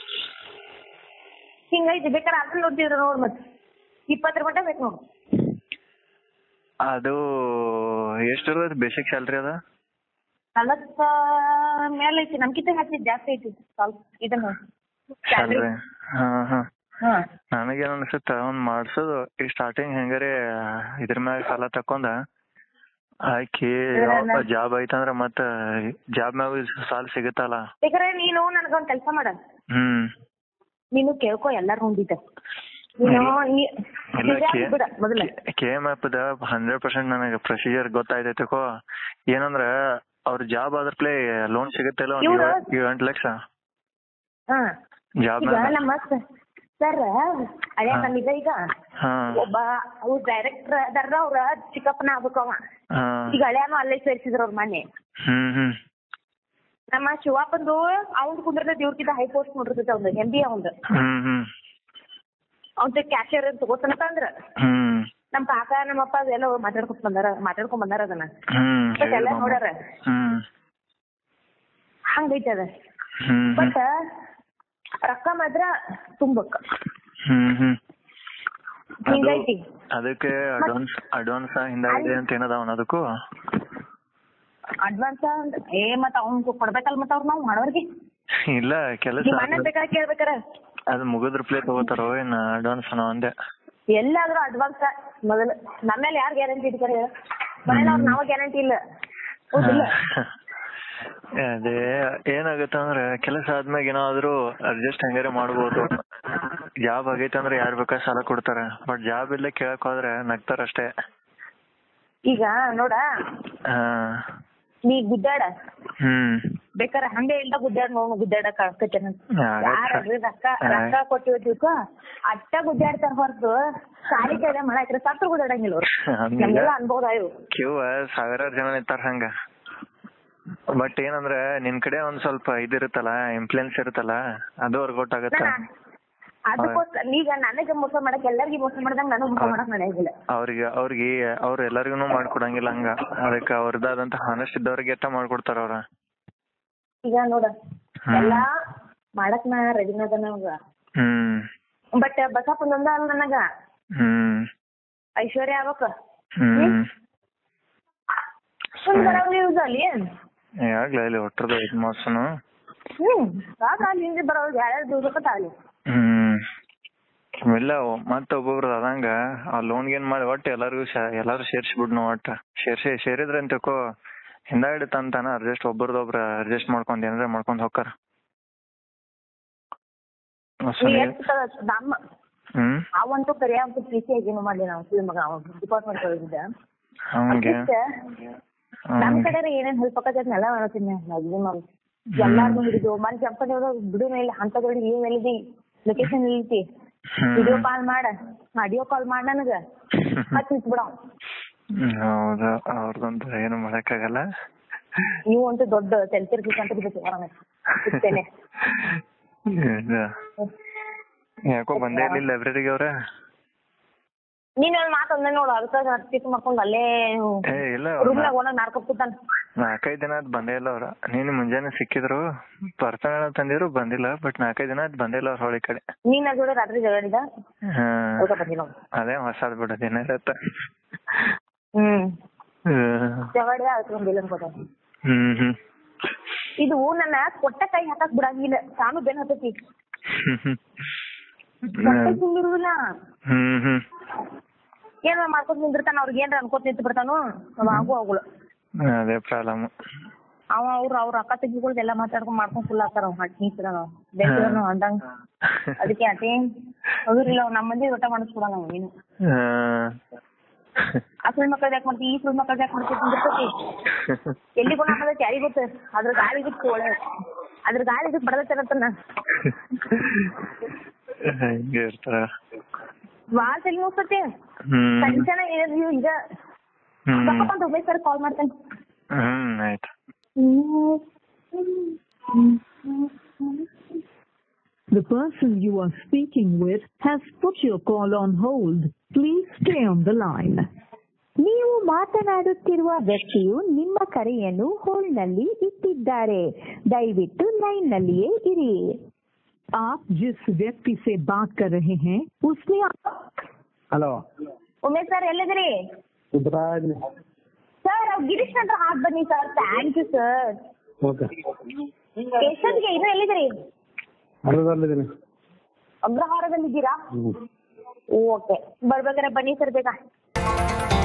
ಹಿಂಗೈತಿ ಬೇಕಾದ್ರೆ ಅದ್ರಲ್ಲಿ ನೋಡ್ತಿದ್ರ ನೋಡ್ ಮತ್ ಇಪ್ಪತ್ತರ ಮಟ್ಟ ಬೇಕು ನೋಡು ಅದು ಎಷ್ಟು ಇರ್ತೈತಿ ಬೇಸಿಕ್ ಸ್ಯಾಲ್ರಿ ಅದ ನಲವತ್ತ ಮೇಲೆ ಐತಿ ನಮ್ಕಿಂತ ಹೆಚ್ಚಿದ್ ಜಾಸ್ತಿ ಐತಿ ಸ್ವಲ್ಪ ಇದನ್ನ ಸ್ಯಾಲ್ರಿ ಹಾ ಹಾ ಹಾ ನನಗೇನ್ ಅನ್ಸುತ್ತ ಅವ್ನ್ ಮಾಡ್ಸೋದು ಈ ಸ್ಟಾರ್ಟಿಂಗ್ ಹೆಂಗಾರೆ ಇದ್ರ ಮ್ಯಾಗ ಸಾಲ ತಕೊಂಡ ಆಕಿ ಇದ್ರನ್ನ? ಜಾಬ್ ಐತಂದ್ರ ಮತ್ತ ಜಾಬ್ ಮ್ಯಾಗ ಸಾಲ ಸಿಗುತ್ತಲ್ಲ ಬೇಕಾದ್ರೆ ನೀನು ನನಗೊಂದ್ ಕೆಲಸ ಮಾಡ ಹ್ಮ್ ನೀನು ಕೇಳ್ಕೊ ಎಲ್ಲಾರು ಹೊಂದಿದ್ದ ನೀನು ನೀ- ಇಲ್ಲ ನಿಜ ಬಿಡ ಮೊದಲ ಕೆ ಎಂ ಎಫ್ ದ ಹಂಡ್ರೆಡ್ ಪರ್ಸೆಂಟ್ ನನಗೆ ಪ್ರೊಸೀಜರ್ ಗೊತ್ತಾಯ್ತೈತಕೋ ಏನಂದ್ರ ಅವ್ರ ಜಾಬ್ ಆದ್ರ ಪ್ಲೇ ಲೋನ್ ಸಿಗುತ್ತಿಲ್ಲ ಒಂದ್ ಇವ್ರು- ಏಳ್- ಏಳ್ ಎಂಟ್ ಲಕ್ಷ ಹಾ ಜಾಬ್ ಈಗ ನಮ್ಮ ಸರ್ ಅದೇ ನಮ್ಮಿದ ಈಗ ಹಾ ಒಬ್ಬ ಅವ್ರ ಡೈರೆಕ್ಟರ್ ಅದಾರ ಅವ್ರ ಚಿಕ್ಕಪ್ಪನ ಆಗ್ಬೇಕು ಅವ ಹಾ ಈಗ ಹಳ್ಯಾನು ಅಲ್ಲೇ ಸೇರ್ಸಿದ್ರು ಅವ್ರ ಮನೆ ಹ್ಮ್ ಹ್ಮ್ ನಮ್ಮ ಶಿವಪ್ಪಂದು ಅವ್ನ್ ಕುಂದ್ರದ ಇವ್ರಕಿಂತ ಹೈ ಪೋಸ್ಟ್ ನೋಡಿರ್ತೈತೆ ಅವ್ನ ಎಂ ಬಿ ಅವಂದ ಹ್ಮ್ ಹ್ಮ್ ಅವ್ನ ಕ್ಯಾಶಿಯರ್ ಅಂತ ತಗೋತಾನಂತ ಅಂದ್ರ ಹ್ಮ್ ನಮ್ ಕಾಕ ನಮ್ಮಪ್ಪ ಅದೆಲ್ಲ ಮಾತಾಡ್ಕೊಂಡ್ ಬಂದಾರ ಮಾತಾಡ್ಕೊಂಡ್ ಬಂದಾರ ಅದನ್ನ ಹ್ಮ್ ಬಟ್ ಎಲ್ಲ ಹೇಳ್ದಮ್ಮ. ನೋಡ್ಯಾರ ಹ್ಮ್ ಹಂಗೈತೆ ಅದ ಹ್ಮ್ ಬಟ್ ರೊಕ್ಕ ಮಾತ್ರ ತುಂಬಕ್ಕ ಹ್ಮ್ ಹ್ಮ್ ಅದು- ಹಿಂಗೈತಿ ಅದಕ್ಕೆ ಅಡ್ವಾನ್ಸ್ ಅಡ್ವಾನ್ಸ್ ಹಿಂದಾಗಿದೆ ಅಂತ ಏನದಾವನ ಅದಕ್ಕೂ ಅಡ್ವಾನ್ಸ್ ಏ ಮತ್ತ ಅವ್ನ್ ಕೊಡ್ಬೇಕಲ್ ಮತ್ತ ಅವ್ರ ನಾವ್ ಮಾಡೋರ್ಗೆ ಇಲ್ಲ ಕೆಲಸ ನಿಮ್ ಅಣ್ಣ ಬೇಕಾದ್ರೆ ಕೇಳ್ಬೇಕಾರ ಅದು ಮುಗಿದ್ರ ಪ್ಲೇ ತಗೋತಾರೋ ಏನ್ ಅಡ್ವಾನ್ಸ್ ಅನ್ನೋ ಅಂದೆ ಎಲ್ಲಾದ್ರೂ ಅಡ್ವಾನ್ಸ್ ಮೊದಲು ನಮ್ಮೇಲೆ ಯಾರು ಗ್ಯಾರಂಟಿ ಇಡ್ತಾರೆ ಹೇಳು ಮನೇಲಿ ಅವ್ರು ನಾವ ಗ್ಯಾರಂಟಿ ಇಲ್ಲ ಹೌದಿಲ್ಲ ಅದೇ ಏನಾಗುತ್ತೆ ಅಂದ್ರೆ ಕೆಲಸ ಆದ್ಮ್ಯಾಗ ಏನಾದ್ರು ಅಡ್ಜಸ್ಟ್ ಹೆಂಗಾರೆ ಮಾಡ್ಬೋದು ಜಾಬ್ ಆಗೈತೆ ಅಂದ್ರೆ ಯಾರ್ ಬೇಕಾದ್ರೆ ಸಾಲ ಕೊಡ್ತಾರ ಬಟ್ ಜಾಬ್ ಇಲ್ಲ ಕೇಳಕ್ ಹೋದ್ರೆ ನಗ್ತಾರ ಅಷ್ಟೇ ಈಗ ನೋಡ ಹಾ ನೀ ಗುದ್ದಾಡ ಹ್ಮ್ ಬೇಕಾರೆ ಹಂಗೆ ಇಲ್ದ ಗುದ್ದಾಡ ನೋಡ್ ಗುದ್ದಾಡಕ್ ಆಗ್ತೈತೇನ ಆಗತ್ತೆ. ಯಾರಾದ್ರೂ ರೊಕ್ಕ ರೊಕ್ಕ ಕೊಟ್ಟಿವಕ್ಕ ಅಟ್ಟ ಗುದ್ದಾಡ್ತಾರ ಹೊರತು ಸಾಲಿ ಕೇಳ ಮಾಡಾಕ್ರೆ ಸತ್ರ ಗುದ್ದಾಡಂಗಿಲ್ಲ ಅವ್ರು ಹಂಗಿಲ್ಲ. ನಮ್ಗೆಲ್ಲ ಅನ್ಬೋದ ಇವು ಕ್ಯೂ ಸಾವಿರಾರು ಜನ ನಿಂತಾರ ಹಂಗ ಬಟ್ ಏನಂದ್ರೆ ನಿನ್ ಕಡೆ ಒಂದ್ ಸ್ವಲ್ಪ ಇದಿರುತ್ತಲ್ಲ ಇನ್ಫ್ಲೂಯೆನ್ಸ್ ಇರುತ್ತಲ್ಲ ಅದು ಅವ್ರಿಗೆ ಗೊತ್ತಾಗತ್ತ ನಾನ ಅದಕ್ಕೋಸ್ಕರ ಈಗ ನನಗೆ ಮೋಸ ಮಾಡಕ್ ಎಲ್ಲರಿಗೂ ಮೋಸ ಮಾಡ್ದಂಗ ನಾನು ಮೋಸ ಮಾಡಕ್ ನಡೆಯಂಗಿಲ್ಲ ಅವ್ರಿಗೆ ಅವ್ರಿಗೆ ಅವ್ರ ಎಲ್ಲರಿಗೂ ಮಾಡ್ಕೊಡಂಗಿಲ್ಲ ಹಂಗ ಅದಕ್ಕೆ ಅವ್ರದ್ದಾದಂತ ಹಾನೆಸ್ಟ್ ಇದ್ದವ್ರಿಗೆ ಎಷ್ಟ ಮಾಡ್ಕೊಡ್ತಾರ ಅವ್ರ ಈಗ ನೋಡ ಹ್ಮ್. ಎಲ್ಲಾ ಮಾಡಕ್ ನಾ ರೆಡಿನ ಅದ ನಮ್ಗ ಹ್ಮ್ ಬಟ್ ಬಸಪ್ಪನೊಂದ ಅಲ್ಲ ನನಗ ಹ್ಮ್ ಐಶ್ವರ್ಯ ಆಗ್ಬೇಕ ಹ್ಮ್ ಒಂದ್ ಬರೋಬ್ರಿ ಯೂಸ್ ಅಲ್ಲಿ ಆಗ್ಲ ಇಲ್ಲಿ ಒಟ್ಟರದ ಐದ್ ಮಾಸನು ಹ್ಮ್ ಸಾಕ ಅಲ್ಲಿ ಹಿಂದೆ ಬರೋರ್ಗೆ ಯಾರ್ಯಾರು ದುಡ್ಬೇಕಂತ ಆಗ್ಲಿ ಹ್ಮ್ ಇಲ್ಲ ಮತ್ತ ಒಬ್ಬೊಬ್ರು ಅದಂಗ ಆ ಲೋನ್ ಗೇನ್ ಮಾಡಿ ಒಟ್ಟು ಎಲ್ಲಾರ್ಗು ಶೇ- ಎಲ್ಲಾರು ಸೇರ್ಸಿ ಬಿಡ್ನು ಒಟ್ಟ ಸೇರ್ಸಿ ಸೇರಿದ್ರೆ ಅಂತಕೋ ಹಿಂದಾಗಡೆ ತಂತಾನ ಅಡ್ಜಸ್ಟ್ ಒಬ್ಬರದೊಬ್ರ ಅಡ್ಜಸ್ಟ್ ಮಾಡ್ಕೊಂಡ್ ಏನಾರ ಮಾಡ್ಕೊಂಡ್ ಹೋಗ್ತಾರ ಸೊ ನೀ ನೀವ್- ಎಷ್ಟ್ ತ- ನಮ್ಮ ಹ್ಮ್ ಅವಂತೂ ಕರಿಯ ಅಂತೂ ಪ್ರೀತಿ ಏನು ಮಾಡ್ಲಿ ನಾವು ಸುಳ್ಳು ಮಗ ಡಿಪಾರ್ಟ್ಮೆಂಟ್ ಒಳಗಿದ್ದ ಹಂಗೆ ನಮ್ ಕಡೆ ಏನೇನ್ ಹೆಲ್ಪ್ ಆಗತ್ತೈತ್ನೆಲ್ಲ ಮಾಡ್ತೀನಿ ಮ್ಯಾಕ್ಸಿಮಮ್ ಎಲ್ಲಾರ್ನು ಹಿಡಿದು ಮನ್ ಜಂಪನಿ ಬಿಡು ಮೇಲೆ ಅಂತದ್ರಲ್ಲಿ ನೀವ್ ಎಲ್ಲಿದಿ ಲೊಕೇಶನ್ ಎಲ್ಲಿತಿ ವಿಡಿಯೋ ಕಾಲ್ ಮಾಡ ಆಡಿಯೋ ಕಾಲ್ ಮಾಡ ನನಗ ಮತ್ ನಿಂತ್ಬಿಡ ಹೌದು ಅವ್ರದೊಂದು ಏನು ಮಾಡಕ್ಕಾಗಲ್ಲ ನೀವು ಅಂತೂ ದೊಡ್ಡ ಸೆಲ್ಫಿ ಅಂತ ಬಿಡ್ತೀವಿ ಸಿಗ್ತೇನೆ ಇದು, ಯಾಕೋ ಬಂದೇ ಇಲ್ಲ ಲೈಬ್ರರಿಗೆ ಅವ್ರ ನೀನ್ ಒಂದ್ ಮಾತು ಅಂದೆ ನೋಡು ಅದಕ್ಕ ಹತ್ತಿಕ್ ಮಾಡ್ಕೊಂಡ್ ಅಲ್ಲೇ ಏ ಇಲ್ಲ ರೂಮ್ ನಾಗ ಒಂದೊಂದ್ ನಾರ್ಕೊತ್ ಕೂತಾನ ನಾಲ್ಕೈದು ದಿನ ಆದ್ ಬಂದೇ ಇಲ್ಲ ಅವ್ರ ನೀನ್ ಮುಂಜಾನೆ ಸಿಕ್ಕಿದ್ರು ಪರ್ಸನಲ್ ತಂದಿದ್ರು ಬಂದಿಲ್ಲ ಬಟ್ ನಾಲ್ಕೈದು ದಿನ ಆದ್ ಬಂದೇ ಇಲ್ಲ ಅವ್ರ ಹೊಳಿ ಕಡೆ ನೀನ್ ನನ್ ಜೋಡಿ ರಾತ್ರಿ ಜಗಳಿದ ಹಾ ಅದಕ್ಕ ಬಂದಿಲ್ಲ ಅವ್ನು. ಅದೇ ಹೊಸಾದ್ ಬಿಡು ದಿನ ಇರತ್ತ ಹ್ಮ್ ಜಗಳಿದ ಅದಕ್ಕೆ ಬಂದಿಲ್ಲ ಅನ್ಕೋತ ಹ್ಮ್ ಹ್ಮ್ ಇದು ನನ್ನ ಕೊಟ್ಟ ಕೈ ಹಾಕಕ್ ಬಿಡಂಗಿಲ್ಲ ತಾನು ಬೆನ್ ಹತ್ತೈತಿ ಹ್ಮ್ ಕೊಟ್ಟ ಸುಮ್ಮಿರುದಿಲ್ಲ ಹ್ಮ್ ಹ್ಮ್ ಏನಾರ ಮಾಡ್ಕೊಂಡ್ ನಿಂದಿರ್ತಾನ ಅವ್ರಿಗೆ ಏನ್ರ ಅನ್ಕೋತ ನಿಂತ ಬಿಡ್ತಾನು ಅವ ಆಗು ಆಗುಲ್ಲ ಅದೇ ಪ್ರಾಬ್ಲಮ್ ಅವ ಅವ್ರ ಅವ್ರ ಅಕ್ಕ ತಂಗಿಗಳ್ದೆಲ್ಲ ಮಾತಾಡ್ಕೊಂಡ್ ಮಾಡ್ಕೊಂಡ್ ಫುಲ್ ಆಗ್ತಾರ ಅವ್ ಹಟ್ ನಿಂತಿರ ಬೆಂಕಿರನು ಅಂದಂಗ ಅದಕ್ಕೆ ಅದೇ ಹೋಗಿರ್ಲಿಲ್ಲ ಅವ್ ನಮ್ಮ ಮಂದಿ ಊಟ ಮಾಡಿಸ್ಕೊಡ ನಾವು ನೀನು ಆ ಸುಳ್ ಮಕ್ಕಳ್ ಯಾಕೆ ಮಾಡ್ತಿ ಈ ಸುಳ್ ಮಕ್ಕಳ್ ಯಾಕೆ ಮಾಡ್ತಿ ನಿಂದಿರ್ತೈತಿ ಎಲ್ಲಿ ಗುಣ ಮಾಡೈತಿ ಯಾರಿಗ್ ಗೊತ್ತ ಅದ್ರ ಗಾಳಿ ಬಿಟ್ಟು ಒಳ್ಳೆ ಅದ್ರ ಗಾಳಿ ಬಿಟ್ಟು ಬಡದತ್ತನಂತನ ಹಿಂಗೆ ಇರ್ತಾರ ಭಾಳ ತಲೆ ನೋಸ್ತತಿ ಹ್ಮ್ ಟೆನ್ಷನ್ ಈಗ ಹ್ಮ್ ತಪ್ಪಂತ ಉಮೇಶ್ ಸರ್ ಕಾಲ್ ಮಾಡ್ತೇನೆ ಹ್ಮ್ ಆಯ್ತು The person you are speaking with has put your call on hold. Please stay on the line. ನೀವು ಮಾತನಾಡುತ್ತಿರುವ ವ್ಯಕ್ತಿಯು ನಿಮ್ಮ ಕರೆಯನ್ನು ಹೋಲ್ಡ್ನಲ್ಲಿ ಇಟ್ಟಿದ್ದಾರೆ ದಯವಿಟ್ಟು ಲೈನ್ನಲ್ಲಿಯೇ ಇರಿ आप जिस व्यक्ति से बात कर रहे हैं उसने ಹಲೋ ಉಮೇಶ್ ಸರ್ ಎಲ್ಲಿದ್ರಿ ಸುಬ್ರಾಜ್ ಸರ್ ಅವ್ರು ಗಿರೀಶ್ ಅಂತ ಹಾಕ್ ಬನ್ನಿ sir thank you sir okay ಪೇಷಂಟ್ಗೆ ಇನ್ನು ಎಲ್ಲಿದ್ರಿ ಅಲ್ಲದಲ್ಲಿದ್ದೀನಿ ಅಗ್ರಹಾರದಲ್ಲಿದ್ದೀರಾ ಹ್ಞೂ ಓಕೆ ಬರ್ಬೇಕಾರೆ ಬನ್ನಿ ಸರ್ ಬೇಗ